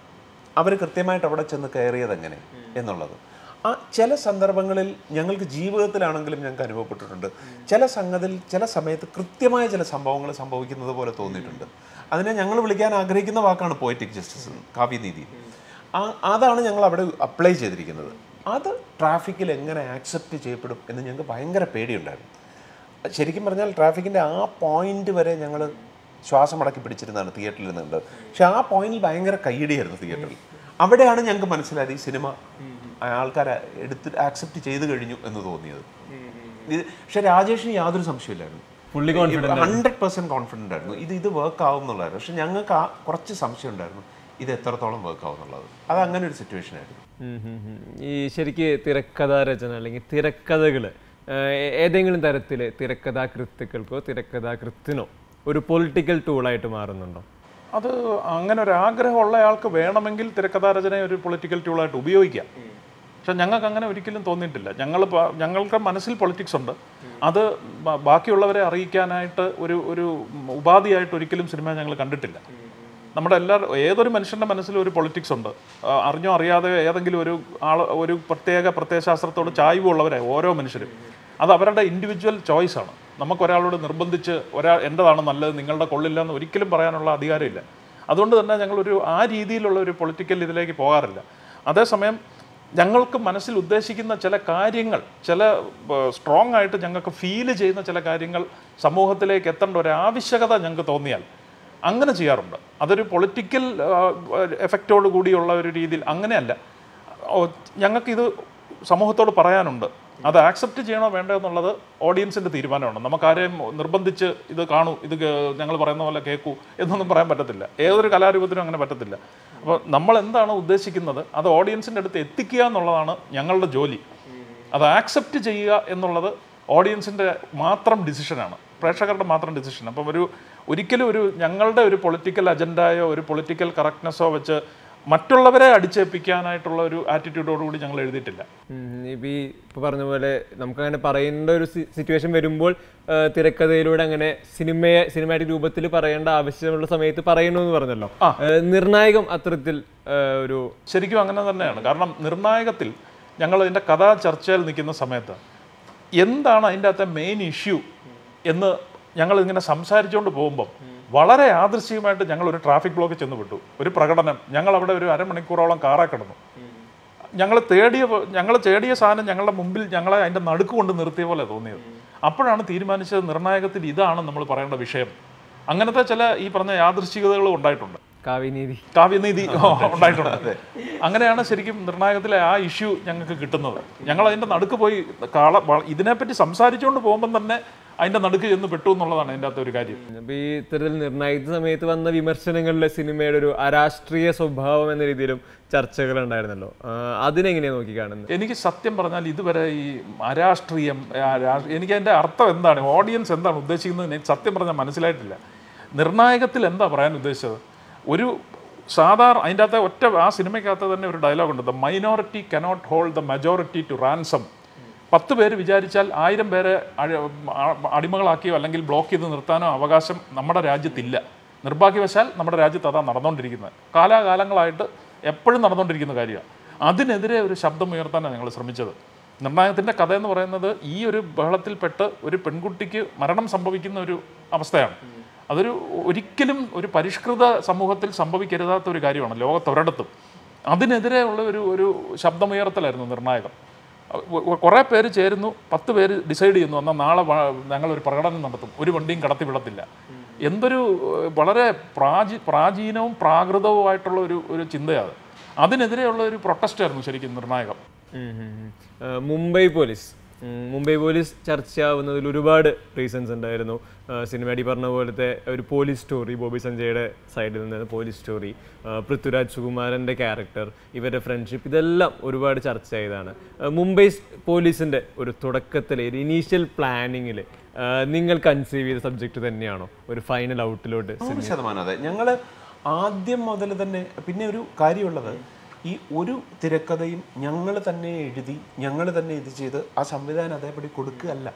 അവർ കൃത്യമായിട്ട് അവിടെ ചെന്ന് കയറിയത് എങ്ങനെ എന്നുള്ളത് ആ ചില സന്ദർഭങ്ങളിൽ ഞങ്ങൾക്ക് ജീവിതത്തിലാണെങ്കിലും ഞങ്ങൾക്ക് അനുഭവപ്പെട്ടിട്ടുണ്ട് ചില സംഗതിയിൽ ചില സമയത്ത് കൃത്യമായ ചില സംഭവങ്ങൾ സംഭവിക്കുന്നത് പോലെ തോന്നിയിട്ടുണ്ട് അതിനെ ഞങ്ങൾ വിളിക്കാൻ ആഗ്രഹിക്കുന്ന വാക്കാണ് പോയറ്റിക് ജസ്റ്റിസ് കാവ്യനീതി ആ അതാണ് ഞങ്ങൾ അവിടെ അപ്ലൈ ചെയ്തിരിക്കുന്നത് അത് ട്രാഫിക്കിൽ എങ്ങനെ ആക്സെപ്റ്റ് ചെയ്യപ്പെടും എന്ന് ഞങ്ങൾക്ക് ഭയങ്കര പേടിയുണ്ടായിരുന്നു ശരിക്കും പറഞ്ഞാൽ ട്രാഫിക്കിൻ്റെ ആ പോയിന്റ് വരെ ഞങ്ങൾ ശ്വാസം അടക്കി പിടിച്ചിരുന്നതാണ് തിയേറ്ററിൽ നിന്നുണ്ട് പക്ഷെ ആ പോയിന്റിൽ ഭയങ്കര കയ്യടിയായിരുന്നു തിയേറ്ററിൽ അവിടെയാണ് ഞങ്ങൾക്ക് മനസ്സിലായത് ഈ സിനിമ ആൾക്കാർ എടുത്ത് ആക്സെപ്റ്റ് ചെയ്ത് കഴിഞ്ഞു എന്ന് തോന്നിയത് ഇത് പക്ഷെ രാജേഷിന് യാതൊരു സംശയമില്ലായിരുന്നു fully confident hundred percent confident ആയിരുന്നു ഇത് ഇത് വർക്ക് ആവും എന്നുള്ളതായിരുന്നു പക്ഷെ ഞങ്ങൾക്ക് ആ കുറച്ച് സംശയം ഉണ്ടായിരുന്നു ഇത് എത്രത്തോളം വർക്ക് ആവും എന്നുള്ളത് അത് അങ്ങനെ ഒരു സിറ്റുവേഷൻ ആയിരുന്നു ഉം ഉം ഉം. ഈ ശരിക്ക് തിരക്കഥാ രചന അല്ലെങ്കിൽ തിരക്കഥകൾ ഏതെങ്കിലും തരത്തിൽ തിരക്കഥാകൃത്തുക്കൾക്കോ തിരക്കഥാകൃത്തിനോ ഒരു പൊളിറ്റിക്കൽ ടൂളായിട്ട് മാറുന്നുണ്ടോ അത് അങ്ങനെ ഒരു ആഗ്രഹമുള്ള ആൾക്ക് വേണമെങ്കിൽ തിരക്കഥാരചനയെ ഒരു പൊളിറ്റിക്കൽ ടൂളായിട്ട് ഉപയോഗിക്കാം പക്ഷെ ഞങ്ങൾക്ക് അങ്ങനെ ഒരിക്കലും തോന്നിയിട്ടില്ല ഞങ്ങൾ ഞങ്ങൾക്ക് മനസ്സിൽ പൊളിറ്റിക്സ് ഉണ്ട് അത് ബ- ബാക്കിയുള്ളവരെ അറിയിക്കാനായിട്ട് ഒരു ഒരു ഉപാധിയായിട്ട് ഒരിക്കലും സിനിമ ഞങ്ങൾ കണ്ടിട്ടില്ല നമ്മുടെ എല്ലാ ഏതൊരു മനുഷ്യൻ്റെ മനസ്സിലും ഒരു പൊളിറ്റിക്സ് ഉണ്ട് ആ, അറിഞ്ഞോ അറിയാതെ ഏതെങ്കിലും ഒരു ആൾ ഒരു പ്രത്യേക പ്രത്യയശാസ്ത്രത്തോട് ചായ്വുള്ളവരെ ഓരോ മനുഷ്യരും അത് അവരുടെ ഇൻഡിവിജ്വൽ ചോയ്സാണ് നമുക്ക് ഒരാളോട് നിർബന്ധിച്ച് ഒരാൾ എൻ്റെതാണ് നല്ലത് നിങ്ങളുടെ കൊള്ളില്ല എന്ന് ഒരിക്കലും പറയാനുള്ള അധികാരമില്ല അതുകൊണ്ട് തന്നെ ഞങ്ങളൊരു ആ രീതിയിലുള്ള ഒരു പൊളിറ്റിക്കൽ ഇതിലേക്ക് പോകാറില്ല അതേസമയം ഞങ്ങൾക്ക് മനസ്സിൽ ഉദ്ദേശിക്കുന്ന ചില കാര്യങ്ങൾ ചില സ്ട്രോങ് ആയിട്ട് ഞങ്ങൾക്ക് ഫീൽ ചെയ്യുന്ന ചില കാര്യങ്ങൾ സമൂഹത്തിലേക്ക് എത്തേണ്ട ഒരു ആവശ്യകത ഞങ്ങൾക്ക് തോന്നിയാൽ അങ്ങനെ ചെയ്യാറുണ്ട് അതൊരു പൊളിറ്റിക്കൽ എഫക്റ്റോട് കൂടിയുള്ള ഒരു രീതിയിൽ അങ്ങനെയല്ല ഓ, ഞങ്ങൾക്കിത് സമൂഹത്തോട് പറയാനുണ്ട് അത് ആക്സെപ്റ്റ് ചെയ്യണോ വേണ്ടോ എന്നുള്ളത് ഓഡിയൻസിൻ്റെ തീരുമാനമാണ് നമുക്കാരെയും നിർബന്ധിച്ച് ഇത് കാണൂ ഇത് ഞങ്ങൾ പറയുന്ന പോലെ കേൾക്കൂ എന്നൊന്നും പറയാൻ പറ്റത്തില്ല ഏതൊരു കലാരൂപത്തിനും അങ്ങനെ പറ്റത്തില്ല അപ്പോൾ നമ്മൾ എന്താണ് ഉദ്ദേശിക്കുന്നത് അത് ഓഡിയൻസിൻ്റെ അടുത്ത് എത്തിക്കുക എന്നുള്ളതാണ് ഞങ്ങളുടെ ജോലി അത് ആക്സെപ്റ്റ് ചെയ്യുക എന്നുള്ളത് ഓഡിയൻസിൻ്റെ മാത്രം ഡിസിഷനാണ് പ്രേക്ഷകരുടെ മാത്രം ഡിസിഷൻ അപ്പം ഒരു ഒരിക്കലും ഒരു ഞങ്ങളുടെ ഒരു പൊളിറ്റിക്കൽ അജണ്ടയോ ഒരു പൊളിറ്റിക്കൽ കറക്റ്റ്നെസ്സോ വെച്ച് മറ്റുള്ളവരെ അടിച്ചേൽപ്പിക്കാനായിട്ടുള്ള ഒരു ആറ്റിറ്റ്യൂഡോടുകൂടി ഞങ്ങൾ എഴുതിയിട്ടില്ല ഇപ്പം ഈ ഇപ്പോൾ പറഞ്ഞ പോലെ നമുക്കങ്ങനെ പറയേണ്ട ഒരു സിറ്റുവേഷൻ വരുമ്പോൾ ആ, തിരക്കഥയിലൂടെ അങ്ങനെ സിനിമയെ സിനിമാറ്റിക് രൂപത്തിൽ പറയേണ്ട ആവശ്യമുള്ള സമയത്ത് പറയണു എന്ന് പറഞ്ഞല്ലോ ആ, നിർണായകം അത്തരത്തിൽ ആ, ഒരു ശരിക്കും അങ്ങനെ തന്നെയാണ് കാരണം നിർണായകത്തിൽ ഞങ്ങൾ ഇതിൻ്റെ കഥാ ചർച്ചയിൽ നിൽക്കുന്ന സമയത്ത് എന്താണ് അതിൻ്റെ അകത്തെ മെയിൻ ഇഷ്യൂ എന്ന് ഞങ്ങൾ ഇങ്ങനെ സംസാരിച്ചുകൊണ്ട് പോകുമ്പം വളരെ യാദൃശ്ചികമായിട്ട് ഞങ്ങൾ ഒരു ട്രാഫിക് ബ്ലോക്കിൽ ചെന്ന് വിട്ടു ഒരു പ്രകടനം ഞങ്ങൾ അവിടെ ഒരു അരമണിക്കൂറോളം കാറാ കിടന്നു ഞങ്ങൾ തേടിയ ഞങ്ങൾ തേടിയ സാധനം ഞങ്ങളുടെ മുമ്പിൽ ഞങ്ങളെ അതിൻ്റെ നടുക്ക് കൊണ്ട് നിർത്തിയ പോലെ തോന്നിയത് അപ്പോഴാണ് തീരുമാനിച്ചത് നിർണായകത്തിൽ ഇതാണ് നമ്മൾ പറയേണ്ട വിഷയം അങ്ങനത്തെ ചില ഈ പറഞ്ഞ യാദൃശ്ചികതകൾ ഉണ്ടായിട്ടുണ്ട് കാവ്യനീതി കാവ്യനീതി ഉണ്ടായിട്ടുണ്ട് അങ്ങനെയാണ് ശരിക്കും നിർണായകത്തിലെ ആ ഇഷ്യൂ ഞങ്ങൾക്ക് കിട്ടുന്നത് ഞങ്ങൾ അതിൻ്റെ നടുക്ക് പോയി കാള വ- ഇതിനെപ്പറ്റി സംസാരിച്ചുകൊണ്ട് പോകുമ്പം തന്നെ അതിൻ്റെ നടുക്ക് ചെന്ന് പെട്ടു എന്നുള്ളതാണ് അതിൻ്റെ അകത്തെ ഒരു കാര്യം അപ്പൊ ഈ ഇത്തരത്തിൽ നിർണായക സമയത്ത് വന്ന വിമർശനങ്ങളിലെ സിനിമയുടെ ഒരു അരാഷ്ട്രീയ സ്വഭാവം എന്ന രീതിയിലും ചർച്ചകൾ ഉണ്ടായിരുന്നല്ലോ ആ, അതിനെങ്ങനെയാ നോക്കി കാണുന്നത് എനിക്ക് സത്യം പറഞ്ഞാൽ ഇതുവരെ ഈ അരാഷ്ട്രീയം ആ, രാ- എനിക്ക് അതിൻ്റെ അർത്ഥം എന്താണ് ഓഡിയൻസ് എന്താണ് ഉദ്ദേശിക്കുന്നത് എനിക്ക് സത്യം പറഞ്ഞാൽ മനസ്സിലായിട്ടില്ല നിർണായകത്തിൽ എന്താ പറയാൻ ഉദ്ദേശിച്ചത് ഒരു സാധാരണ അതിൻ്റെ അകത്തെ ഒറ്റ ആ സിനിമയ്ക്കകത്ത് തന്നെ ഒരു ഡയലോഗ് ഉണ്ട് the minority cannot hold the majority to ransom പത്ത് പേര് വിചാരിച്ചാൽ ആയിരം പേരെ അഴ- ആ- അടിമകളാക്കിയോ അല്ലെങ്കിൽ ബ്ലോക്ക് ചെയ്ത് നിർത്താനോ അവകാശം നമ്മുടെ രാജ്യത്തില്ല നിർഭാഗ്യവശാൽ നമ്മുടെ രാജ്യത്ത് അതാണ് നടന്നുകൊണ്ടിരിക്കുന്നത് കാലാകാലങ്ങളായിട്ട് എപ്പോഴും നടന്നുകൊണ്ടിരിക്കുന്ന കാര്യമാണ് അതിനെതിരെ ഒരു ശബ്ദം ഉയർത്താനാണ് ഞങ്ങൾ ശ്രമിച്ചത് നിർണായകത്തിൻ്റെ കഥ എന്ന് പറയുന്നത് ഈ ഒരു ബഹളത്തിൽപ്പെട്ട് ഒരു പെൺകുട്ടിക്ക് മരണം സംഭവിക്കുന്ന ഒരു അവസ്ഥയാണ് അതൊരു ഒരിക്കലും ഒരു പരിഷ്കൃത സമൂഹത്തിൽ സംഭവിക്കരുതാത്ത ഒരു കാര്യമാണ് ലോകത്തൊരിടത്തും അതിനെതിരെ ഉള്ള ഒരു ഒരു ശബ്ദമുയർത്തലായിരുന്നു നിർണായകം കുറേ പേര് ചേരുന്നു പത്ത് പേര് ഡിസൈഡ് ചെയ്യുന്നു എന്നാൽ നാളെ വ- ഞങ്ങളൊരു പ്രകടനം നടത്തും ഒരു വണ്ടിയും കടത്തി വിടത്തില്ല എന്തൊരു ഏഹ്, വളരെ പ്രാചീ പ്രാചീനവും പ്രാകൃതവുമായിട്ടുള്ള ഒരു ഒരു ചിന്തയാണ് അതിനെതിരെയുള്ള ഒരു പ്രൊട്ടസ്റ്റായിരുന്നു ശരിക്കും നിർണായകം ഉം ഉം ഉം. ആ, മുംബൈ പോലീസ് ഉം, മുംബൈ പോലീസ് ചർച്ചയാവുന്നതിൽ ഒരുപാട് റീസൺസ് ഉണ്ടായിരുന്നു ആ, സിനിമാടി പറഞ്ഞ പോലത്തെ ഒരു പോലീസ് സ്റ്റോറി ബോബി സഞ്ജയുടെ സൈഡിൽ നിന്ന് പോലീസ് സ്റ്റോറി ആ, പൃഥ്വിരാജ് സുകുമാരൻ്റെ ക്യാരക്ടർ ഇവരുടെ ഫ്രണ്ട്ഷിപ്പ് ഇതെല്ലാം ഒരുപാട് ചർച്ച ചെയ്തതാണ് ആ, മുംബൈ സ് പോലീസിൻ്റെ ഒരു തുടക്കത്തിലെ ഒരു ഇനീഷ്യൽ പ്ലാനിങ്ങിൽ നിങ്ങൾ കൺസീവ് ചെയ്ത സബ്ജക്റ്റ് തന്നെയാണോ ഒരു ഫൈനൽ ഔട്ടിലോട്ട് നൂറ് ശതമാനം അതെ ഞങ്ങൾ ആദ്യം മുതൽ തന്നെ പിന്നെ ഒരു കാര്യമുള്ളത് ഈ ഒരു തിരക്കഥയും ഞങ്ങൾ തന്നെ എഴുതി ഞങ്ങൾ തന്നെ ഇത് ചെയ്ത് ആ സംവിധാനം അതേപടി കൊടുക്കുകയല്ല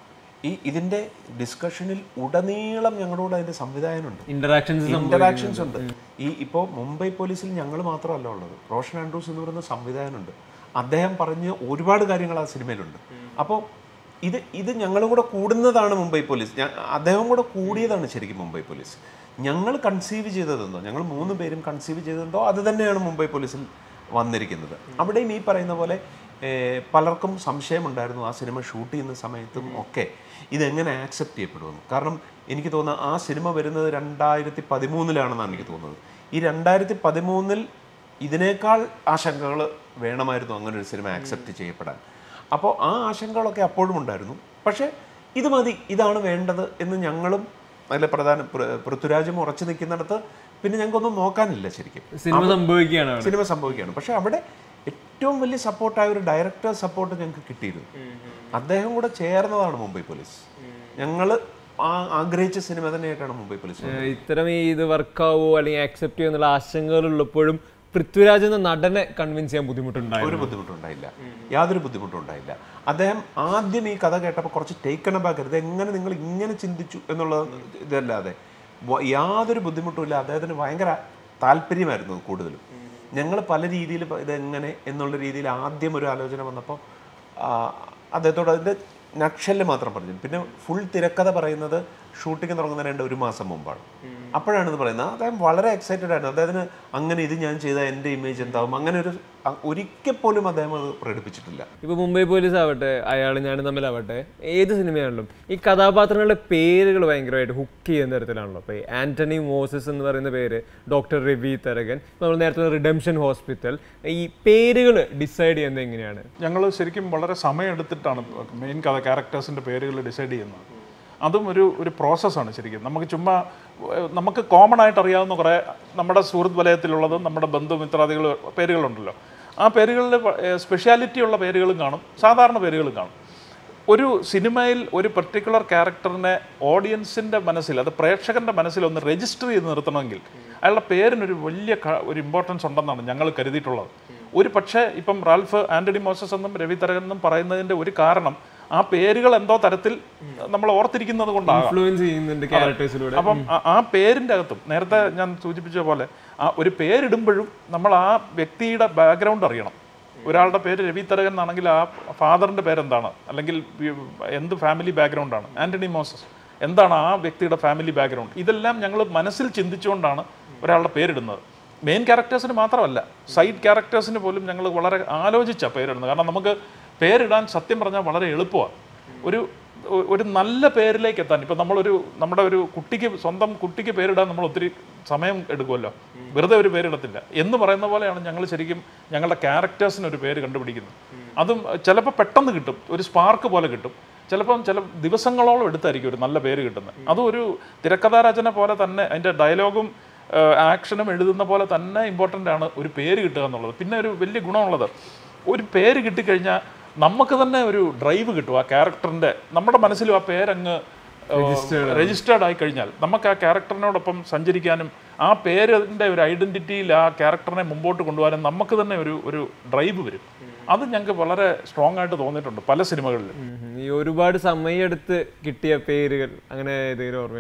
ഈ ഇതിൻ്റെ ഡിസ്കഷനിൽ ഉടനീളം ഞങ്ങളോട് അതിൻ്റെ സംവിധാനമുണ്ട് ഇന്ററാക്ഷൻസ് ഇന്ററാക്ഷൻസ് ഉണ്ട് ഈ ഇപ്പോൾ മുംബൈ പോലീസിൽ ഞങ്ങൾ മാത്രമല്ല ഉള്ളത് റോഷൻ ആൻഡ്രൂസ് എന്ന് പറയുന്ന സംവിധാനമുണ്ട് അദ്ദേഹം പറഞ്ഞ ഒരുപാട് കാര്യങ്ങൾ ആ സിനിമയിലുണ്ട് അപ്പോൾ ഇത് ഇത് ഞങ്ങളും കൂടെ കൂടുന്നതാണ് മുംബൈ പോലീസ് ഞാൻ അദ്ദേഹം കൂടെ കൂടിയതാണ് ശരിക്കും മുംബൈ പോലീസ് ഞങ്ങൾ കൺസീവ് ചെയ്തതെന്തോ ഞങ്ങൾ മൂന്ന് പേരും കൺസീവ് ചെയ്തതെന്തോ അത് തന്നെയാണ് മുംബൈ പോലീസിൽ വന്നിരിക്കുന്നത് അവിടെയും ഈ പറയുന്ന പോലെ ഏർ, പലർക്കും സംശയമുണ്ടായിരുന്നു ആ സിനിമ ഷൂട്ട് ചെയ്യുന്ന സമയത്തും ഒക്കെ ഇതെങ്ങനെ ആക്സെപ്റ്റ് ചെയ്യപ്പെടുമെന്ന് കാരണം എനിക്ക് തോന്നുന്നത് ആ സിനിമ വരുന്നത് രണ്ടായിരത്തി പതിമൂന്നിലാണെന്നാണ് എനിക്ക് തോന്നുന്നത് ഈ രണ്ടായിരത്തി പതിമൂന്നിൽ ഇതിനേക്കാൾ ആശങ്കകൾ വേണമായിരുന്നു അങ്ങനെ ഒരു സിനിമ ആക്സെപ്റ്റ് ചെയ്യപ്പെടാൻ അപ്പോൾ ആ ആശങ്കകളൊക്കെ അപ്പോഴും ഉണ്ടായിരുന്നു പക്ഷേ ഇത് മതി ഇതാണ് വേണ്ടത് എന്ന് ഞങ്ങളും അതിൽ പ്രധാന പൃ- പൃഥ്വിരാജും ഉറച്ചു നിൽക്കുന്നിടത്ത് പിന്നെ ഞങ്ങൾക്കൊന്നും നോക്കാനില്ല ശരിക്കും സിനിമ സംഭവിക്കുകയാണ് അവിടെ. സിനിമ സംഭവിക്കുകയാണ് പക്ഷെ അവിടെ ഏറ്റവും വലിയ സപ്പോർട്ടായ ഒരു ഡയറക്ടർ സപ്പോർട്ട് ഞങ്ങൾക്ക് കിട്ടിയിരുന്നു അദ്ദേഹം കൂടെ ചേർന്നതാണ് മുംബൈ പോലീസ് ഞങ്ങൾ ആഗ്രഹിച്ച സിനിമ തന്നെയായിട്ടാണ് മുംബൈ പോലീസ് ഏഹ് ഇത്തരം ഈ ഇത് വർക്കാവോ അല്ലെങ്കിൽ ആക്സെപ്റ്റ് ചെയ്യുമോ എന്നുള്ള ആശങ്കകൾ ഉള്ളപ്പോഴും പൃഥ്വിരാജ് എന്ന നടനെ കൺവിൻസ് ചെയ്യാൻ ബുദ്ധിമുട്ടുണ്ടായിരുന്നു ഒരു ബുദ്ധിമുട്ടുണ്ടായില്ല യാതൊരു ബുദ്ധിമുട്ടും ഉണ്ടായില്ല അദ്ദേഹം ആദ്യം ഈ കഥ കേട്ടപ്പോൾ കുറച്ച് ടേക്കൺ ബാക്ക് ഇത് എങ്ങനെ നിങ്ങൾ ഇങ്ങനെ ചിന്തിച്ചു എന്നുള്ള ഇതല്ലാതെ വ- യാതൊരു ബുദ്ധിമുട്ടുമില്ല അദ്ദേഹത്തിന് ഭയങ്കര താല്പര്യമായിരുന്നു കൂടുതലും ഞങ്ങൾ പല രീതിയിൽ ഇതെങ്ങനെ എന്നുള്ള രീതിയിൽ ആദ്യം ഒരു ആലോചന വന്നപ്പോൾ അദ്ദേഹത്തോട് അതിൻ്റെ നക്ഷല് മാത്രം പറഞ്ഞു പിന്നെ ഫുൾ തിരക്കഥ പറയുന്നത് ഷൂട്ടിംഗ് തുടങ്ങുന്നതിന് ഒരു മാസം മുമ്പാണ് അപ്പോഴാണ് ഇത് പറയുന്നത് അദ്ദേഹം വളരെ എക്സൈറ്റഡ് ആയിരുന്നു അദ്ദേഹത്തിന് അങ്ങനെ ഇത് ഞാൻ ചെയ്ത എൻ്റെ ഇമേജ് എന്താവും അങ്ങനെ ഒരു അ- ഒരിക്കൽ പോലും അദ്ദേഹം അത് പ്രകടിപ്പിച്ചിട്ടില്ല ഇപ്പൊ മുംബൈ പോലീസ് ആവട്ടെ അയാൾ ഞാനും തമ്മിലാവട്ടെ ഏത് സിനിമയാണെങ്കിലും ഈ കഥാപാത്രങ്ങളുടെ പേരുകൾ ഭയങ്കരമായിട്ട് ഹുക്ക് ചെയ്യുന്ന തരത്തിലാണല്ലോ ഇപ്പൊ ഈ ആന്റണി മോസസ് എന്ന് പറയുന്ന പേര് ഡോക്ടർ രവി തരകൻ ഇപ്പൊ നമ്മൾ നേരത്തെ റിഡംഷൻ ഹോസ്പിറ്റൽ ഈ പേരുകൾ ഡിസൈഡ് ചെയ്യുന്നത് എങ്ങനെയാണ് ഞങ്ങൾ ശരിക്കും വളരെ സമയമെടുത്തിട്ടാണ് മെയിൻ കഥ ക്യാരക്ടേഴ്സിൻ്റെ പേരുകൾ ഡിസൈഡ് ചെയ്യുന്നത് അതും ഒരു ഒരു പ്രോസസ്സാണ് ശരിക്കും നമുക്ക് ചുമ്മാ ഏഹ്, നമുക്ക് കോമൺ ആയിട്ട് അറിയാവുന്ന കുറേ നമ്മുടെ സുഹൃത്ത് വലയത്തിലുള്ളതും നമ്മുടെ ബന്ധുമിത്രാദികൾ പേരുകളുണ്ടല്ലോ ആ പേരുകളിൽ സ്പെഷ്യാലിറ്റി ഉള്ള പേരുകളും കാണും സാധാരണ പേരുകളും കാണും ഒരു സിനിമയിൽ ഒരു പെർട്ടിക്കുലർ ക്യാരക്ടറിനെ ഓഡിയൻസിൻ്റെ മനസ്സിൽ അത് പ്രേക്ഷകൻ്റെ മനസ്സിൽ ഒന്ന് രജിസ്റ്റർ ചെയ്ത് നിർത്തണമെങ്കിൽ അയാളുടെ പേരിനൊരു വലിയ ക- ഒരു ഇമ്പോർട്ടൻസ് ഉണ്ടെന്നാണ് ഞങ്ങൾ കരുതിയിട്ടുള്ളത് ഒരു പക്ഷേ ഇപ്പം റാൽഫ് ആന്റണി മോസസ് എന്നും രവി തരകൻ എന്നും പറയുന്നതിൻ്റെ ഒരു കാരണം ആ പേരുകൾ എന്തോ തരത്തിൽ നമ്മൾ ഓർത്തിരിക്കുന്നത് കൊണ്ടാകാം ഇൻഫ്ലുവൻസ് ചെയ്യുന്നുണ്ട് ക്യാരക്ടേഴ്സിലൂടെ അപ്പം ആ- ആ പേരിൻ്റെ അകത്തും നേരത്തെ ഞാൻ സൂചിപ്പിച്ച പോലെ ആ ഒരു പേരിടുമ്പോഴും നമ്മൾ ആ വ്യക്തിയുടെ ബാക്ക്ഗ്രൗണ്ട് അറിയണം ഒരാളുടെ പേര് രവി തരകൻ എന്നാണെങ്കിൽ ആ ഫാദറിൻ്റെ പേരെന്താണ് അല്ലെങ്കിൽ വി- എന്ത് ഫാമിലി ബാക്ക്ഗ്രൗണ്ടാണ് ആന്റണി മോസസ് എന്താണ് ആ വ്യക്തിയുടെ ഫാമിലി ബാക്ക്ഗ്രൗണ്ട് ഇതെല്ലാം ഞങ്ങൾ മനസ്സിൽ ചിന്തിച്ചുകൊണ്ടാണ് ഒരാളുടെ പേരിടുന്നത് മെയിൻ ക്യാരക്ടേഴ്സിന് മാത്രമല്ല സൈഡ് ക്യാരക്ടേഴ്സിന് പോലും ഞങ്ങൾ വളരെ ആലോചിച്ചാണ് പേരിടുന്നത് കാരണം നമുക്ക് പേരിടാൻ സത്യം പറഞ്ഞാൽ വളരെ എളുപ്പമാണ് ഒരു ഒ- ഒരു നല്ല പേരിലേക്ക് എത്താൻ ഇപ്പം നമ്മളൊരു നമ്മുടെ ഒരു കുട്ടിക്ക് സ്വന്തം കുട്ടിക്ക് പേരിടാൻ നമ്മൾ ഒത്തിരി സമയം എടുക്കുമല്ലോ വെറുതെ ഒരു പേരിടത്തില്ല എന്ന് പറയുന്ന പോലെയാണ് ഞങ്ങൾ ശരിക്കും ഞങ്ങളുടെ ക്യാരക്ടേഴ്സിന് ഒരു പേര് കണ്ടുപിടിക്കുന്നത് അതും ചിലപ്പോൾ പെട്ടെന്ന് കിട്ടും ഒരു സ്പാർക്ക് പോലെ കിട്ടും ചിലപ്പം ചില ദിവസങ്ങളോളം എടുത്തായിരിക്കും ഒരു നല്ല പേര് കിട്ടുന്നത് അതും ഒരു തിരക്കഥാരചന പോലെ തന്നെ അതിൻ്റെ ഡയലോഗും ആക്ഷനും എഴുതുന്ന പോലെ തന്നെ ഇമ്പോർട്ടൻ്റ് ആണ് ഒരു പേര് കിട്ടുക എന്നുള്ളത് പിന്നെ ഒരു വലിയ ഗുണമുള്ളത് ഒരു പേര് കിട്ടിക്കഴിഞ്ഞാൽ നമുക്ക് തന്നെ ഒരു ഡ്രൈവ് കിട്ടും ആ ക്യാരക്ടറിൻ്റെ നമ്മുടെ മനസ്സിലും ആ പേരങ്ങ് രജിസ്റ്റേർഡ് ആയി കഴിഞ്ഞാൽ നമുക്ക് ആ ക്യാരക്ടറിനോടൊപ്പം സഞ്ചരിക്കാനും ആ പേരിൻ്റെ ഒരു ഐഡന്റിറ്റിയിൽ ആ ക്യാരക്ടറിനെ മുമ്പോട്ട് കൊണ്ടുപോകാനും നമുക്ക് തന്നെ ഒരു ഒരു ഡ്രൈവ് വരും അത് ഞങ്ങൾക്ക് വളരെ സ്ട്രോങ് ആയിട്ട് തോന്നിയിട്ടുണ്ട് പല സിനിമകളിലും ഉം ഉം. ഈ ഒരുപാട് സമയമെടുത്ത് കിട്ടിയ പേരുകൾ അങ്ങനെ ഏതെങ്കിലും ഓർമ്മയുണ്ടോ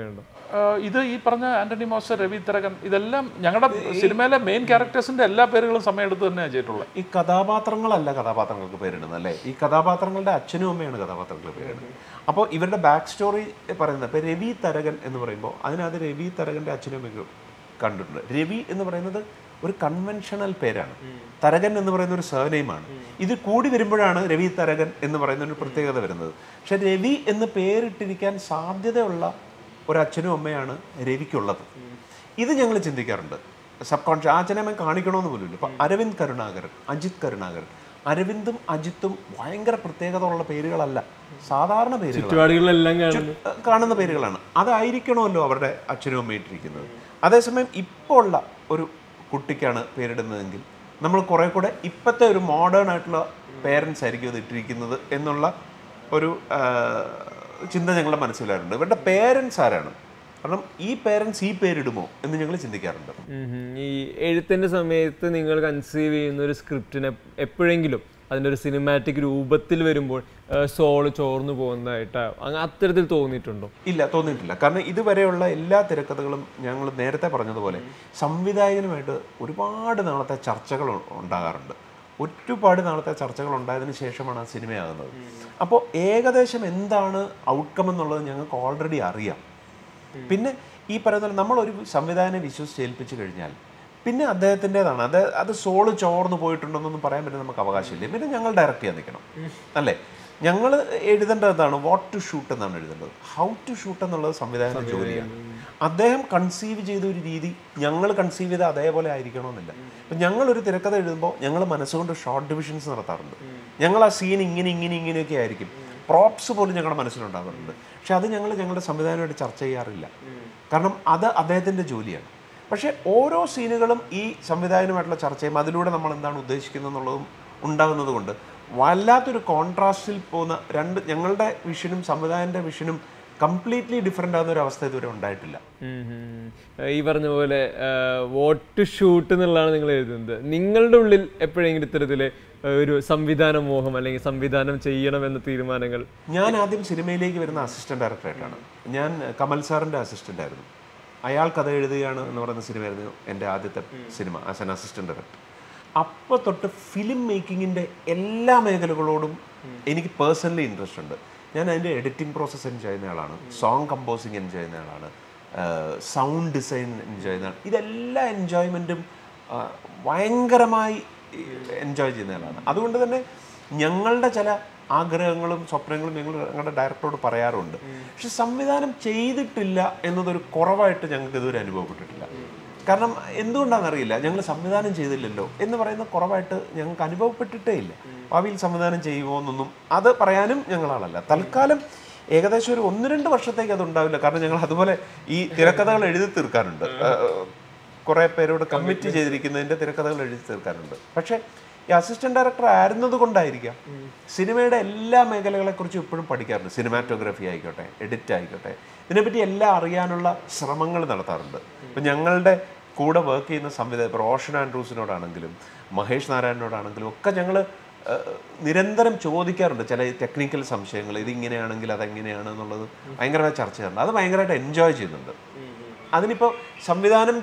ആ, ഇത് ഈ പറഞ്ഞ ആന്റണി മോശ രവി തരകൻ ഇതെല്ലാം ഞങ്ങളുടെ സിനിമയിലെ മെയിൻ ക്യാരക്ടേഴ്സിന്റെ എല്ലാ പേരുകളും സമയമെടുത്ത് തന്നെയാണ് ചെയ്തിട്ടുള്ളത് ഈ കഥാപാത്രങ്ങളല്ല കഥാപാത്രങ്ങൾക്ക് പേരിടുന്നത് അല്ലേ ഈ കഥാപാത്രങ്ങളുടെ അച്ഛനും അമ്മയാണ് കഥാപാത്രങ്ങൾക്ക് പേരിടുന്നത് അപ്പോൾ ഇവരുടെ ബാക്ക് സ്റ്റോറി പറയുന്നത് ഇപ്പോൾ രവി തരകൻ എന്ന് പറയുമ്പോൾ അതിനകത്ത് രവി തരകൻ്റെ അച്ഛനും അമ്മയ്ക്കും കണ്ടിട്ടുണ്ട് രവി എന്ന് പറയുന്നത് ഒരു കൺവെൻഷണൽ പേരാണ് തരകൻ എന്ന് പറയുന്ന ഒരു സർനെയിമാണ് ഇത് കൂടി വരുമ്പോഴാണ് രവി തരകൻ എന്ന് പറയുന്ന ഒരു പ്രത്യേകത വരുന്നത് പക്ഷെ രവി എന്ന് പേരിട്ടിരിക്കാൻ സാധ്യതയുള്ള ഒരു അച്ഛനും അമ്മയാണ് രവിക്കുള്ളത് ഇത് ഞങ്ങൾ ചിന്തിക്കാറുണ്ട് സബ് കോൺഷ്യസ് ആ അച്ഛനെ അമ്മ കാണിക്കണമെന്ന് പോലും ഇല്ല ഇപ്പം അരവിന്ദ് കരുണാകരൻ അജിത് കരുണാകരൻ അരവിന്ദും അജിത്തും ഭയങ്കര പ്രത്യേകത ഉള്ള പേരുകളല്ല സാധാരണ പേരുകൾ ചുറ്റുപാടുകളിലെല്ലാം കാണുന്നു കാണുന്ന പേരുകളാണ് അതായിരിക്കണമല്ലോ അവരുടെ അച്ഛനും അമ്മയും ഇട്ടിരിക്കുന്നത് അതേസമയം ഇപ്പോൾ ഉള്ള ഒരു കുട്ടിക്കാണ് പേരിടുന്നതെങ്കിൽ നമ്മൾ കുറെ കൂടെ ഇപ്പോഴത്തെ ഒരു മോഡേൺ ആയിട്ടുള്ള പേരൻസ് ആയിരിക്കും അത് ഇട്ടിരിക്കുന്നത് എന്നുള്ള ഒരു ആ, ചിന്ത ഞങ്ങളുടെ മനസ്സിലാറുണ്ട് ഇവരുടെ പേരൻസ് ആരാണ് കാരണം ഈ പേരൻസ് ഈ പേരിടുമോ എന്ന് ഞങ്ങൾ ചിന്തിക്കാറുണ്ട് ഉം ഉം. ഈ എഴുത്തിന്റെ സമയത്ത് നിങ്ങൾ കൺസീവ് ചെയ്യുന്ന ഒരു സ്ക്രിപ്റ്റിനെ എപ്പോഴെങ്കിലും അതിൻ്റെ ഒരു സിനിമാറ്റിക് രൂപത്തിൽ വരുമ്പോൾ സോള് ചോർന്നു പോകുന്നതായിട്ട് അങ്ങ് അത്തരത്തിൽ തോന്നിയിട്ടുണ്ടോ ഇല്ല തോന്നിയിട്ടില്ല കാരണം ഇതുവരെയുള്ള എല്ലാ തിരക്കഥകളും ഞങ്ങൾ നേരത്തെ പറഞ്ഞതുപോലെ സംവിധായകനുമായിട്ട് ഒരുപാട് നാളത്തെ ചർച്ചകൾ ഉ- ഉണ്ടാകാറുണ്ട് ഒരുപാട് നാളത്തെ ചർച്ചകൾ ഉണ്ടായതിനു ശേഷമാണ് ആ സിനിമയാകുന്നത് അപ്പോൾ ഏകദേശം എന്താണ് ഔട്ട്കം എന്നുള്ളത് ഞങ്ങൾക്ക് ഓൾറെഡി അറിയാം പിന്നെ ഈ പറയുന്ന പോലെ നമ്മളൊരു സംവിധായകനെ വിശ്വസിച്ച് ഏൽപ്പിച്ചു കഴിഞ്ഞാൽ പിന്നെ അദ്ദേഹത്തിൻ്റെതാണ് അത് അത് സോള് ചോർന്ന് പോയിട്ടുണ്ടെന്നൊന്നും പറയാൻ പറ്റും നമുക്ക് അവകാശമില്ല പിന്നെ ഞങ്ങൾ ഡയറക്റ്റ് ചെയ്യാൻ നിൽക്കണം അല്ലേ ഞങ്ങൾ എഴുതേണ്ടത് എന്താണ് വാട്ട് ടു ഷൂട്ട് എന്നാണ് എഴുതേണ്ടത് ഹൗ ടു ഷൂട്ട് എന്നുള്ളത് സംവിധായകന്റെ ജോലിയാണ് അദ്ദേഹം കൺസീവ് ചെയ്ത ഒരു രീതി ഞങ്ങൾ കൺസീവ് ചെയ്ത അതേപോലെ ആയിരിക്കണമെന്നില്ല ഇപ്പം ഞങ്ങളൊരു തിരക്കഥ എഴുതുമ്പോൾ ഞങ്ങൾ മനസ്സുകൊണ്ട് ഷോർട്ട് ഡിവിഷൻസ് നടത്താറുണ്ട് ഞങ്ങൾ ആ സീൻ ഇങ്ങനെ ഇങ്ങനെ ഇങ്ങനെയൊക്കെ ആയിരിക്കും പ്രോപ്സ് പോലും ഞങ്ങളുടെ മനസ്സിലുണ്ടാകാറുണ്ട് പക്ഷെ അത് ഞങ്ങൾ ഞങ്ങളുടെ സംവിധാനമായിട്ട് ചർച്ച ചെയ്യാറില്ല കാരണം അത് അദ്ദേഹത്തിൻ്റെ ജോലിയാണ് പക്ഷേ ഓരോ സീനുകളും ഈ സംവിധായകനുമായിട്ടുള്ള ചർച്ചയും അതിലൂടെ നമ്മൾ എന്താണ് ഉദ്ദേശിക്കുന്നത് എന്നുള്ളതും ഉണ്ടാകുന്നത് കൊണ്ട് വല്ലാത്തൊരു കോൺട്രാസ്റ്റിൽ പോകുന്ന രണ്ട് ഞങ്ങളുടെ വിഷനും സംവിധായകൻ്റെ വിഷനും കംപ്ലീറ്റ്ലി ഡിഫറെൻ്റ് ആകുന്ന ഒരു അവസ്ഥ ഇതുവരെ ഉണ്ടായിട്ടില്ല ഉം ഉം. ഈ പറഞ്ഞ പോലെ വോട്ട് ഷൂട്ട് എന്നുള്ളതാണ് നിങ്ങൾ എഴുതുന്നത് നിങ്ങളുടെ ഉള്ളിൽ എപ്പോഴെങ്കിലും ഇത്തരത്തില് ആ, ഒരു സംവിധാന മോഹം അല്ലെങ്കിൽ സംവിധാനം ചെയ്യണം എന്ന തീരുമാനങ്ങൾ ഞാൻ ആദ്യം സിനിമയിലേക്ക് വരുന്ന അസിസ്റ്റന്റ് ഡയറക്ടറായിട്ടാണ് ഞാൻ കമൽ സാറിൻ്റെ അസിസ്റ്റന്റ് ആയിരുന്നു അയാൾ കഥ എഴുതുകയാണ് എന്ന് പറയുന്ന സിനിമയായിരുന്നു എൻ്റെ ആദ്യത്തെ സിനിമ ആസ് എൻ അസിസ്റ്റന്റ് ഡയറക്ടർ അപ്പോൾ തൊട്ട് ഫിലിം മേക്കിങ്ങിൻ്റെ എല്ലാ മേഖലകളോടും എനിക്ക് പേഴ്സണലി ഇൻട്രസ്റ്റ് ഉണ്ട് ഞാൻ അതിൻ്റെ എഡിറ്റിംഗ് പ്രോസസ്സ് എൻജോയ് ചെയ്യുന്ന ആളാണ് സോങ് കമ്പോസിങ് എൻജോയ് ചെയ്യുന്ന ആളാണ് സൗണ്ട് ഡിസൈൻ എൻജോയ് ചെയ്യുന്ന ആൾ ഇതെല്ലാ എൻജോയ്മെൻറ്റും ഭയങ്കരമായി എൻജോയ് ചെയ്യുന്ന ആളാണ് അതുകൊണ്ട് തന്നെ ഞങ്ങളുടെ ചില ആഗ്രഹങ്ങളും സ്വപ്നങ്ങളും ഞങ്ങൾ ഞങ്ങളുടെ ഡയറക്ടറോട് പറയാറുണ്ട് പക്ഷെ സംവിധാനം ചെയ്തിട്ടില്ല എന്നതൊരു കുറവായിട്ട് ഞങ്ങൾക്ക് ഇതുവരെ അനുഭവപ്പെട്ടിട്ടില്ല കാരണം എന്തുകൊണ്ടാണെന്നറിയില്ല ഞങ്ങൾ സംവിധാനം ചെയ്തില്ലല്ലോ എന്ന് പറയുന്ന കുറവായിട്ട് ഞങ്ങൾക്ക് അനുഭവപ്പെട്ടിട്ടേ ഇല്ല ഭാവിയിൽ സംവിധാനം ചെയ്യുമോ എന്നൊന്നും അത് പറയാനും ഞങ്ങളാളല്ല തൽക്കാലം ഏകദേശം ഒരു ഒന്ന് രണ്ട് വർഷത്തേക്ക് അത് ഉണ്ടാവില്ല കാരണം ഞങ്ങൾ അതുപോലെ ഈ തിരക്കഥകൾ എഴുതി തീർക്കാറുണ്ട് കുറെ പേരോട് കമ്മിറ്റ് ചെയ്തിരിക്കുന്നതിന്റെ തിരക്കഥകൾ എഴുതി തീർക്കാറുണ്ട് പക്ഷേ ഈ അസിസ്റ്റന്റ് ഡയറക്ടർ ആയിരുന്നത് കൊണ്ടായിരിക്കാം സിനിമയുടെ എല്ലാ മേഖലകളെ കുറിച്ചും ഇപ്പോഴും പഠിക്കാറുണ്ട് സിനിമാറ്റോഗ്രഫി ആയിക്കോട്ടെ എഡിറ്റ് ആയിക്കോട്ടെ ഇതിനെപ്പറ്റി എല്ലാം അറിയാനുള്ള ശ്രമങ്ങൾ നടത്താറുണ്ട് ഇപ്പം ഞങ്ങളുടെ കൂടെ വർക്ക് ചെയ്യുന്ന സംവിധായകർ ഇപ്പോൾ റോഷൻ ആൻഡ്രൂസിനോടാണെങ്കിലും മഹേഷ് നാരായണനോടാണെങ്കിലും ഒക്കെ ഞങ്ങൾ നിരന്തരം ചോദിക്കാറുണ്ട് ചില ടെക്നിക്കൽ സംശയങ്ങൾ ഇത് ഇങ്ങനെയാണെങ്കിൽ അതെങ്ങനെയാണ് എന്നുള്ളത് ഭയങ്കരമായി ചർച്ച ചെയ്യാറുണ്ട് അത് ഭയങ്കരമായിട്ട് എൻജോയ് ചെയ്യുന്നുണ്ട് അതിനിപ്പോൾ സംവിധാനം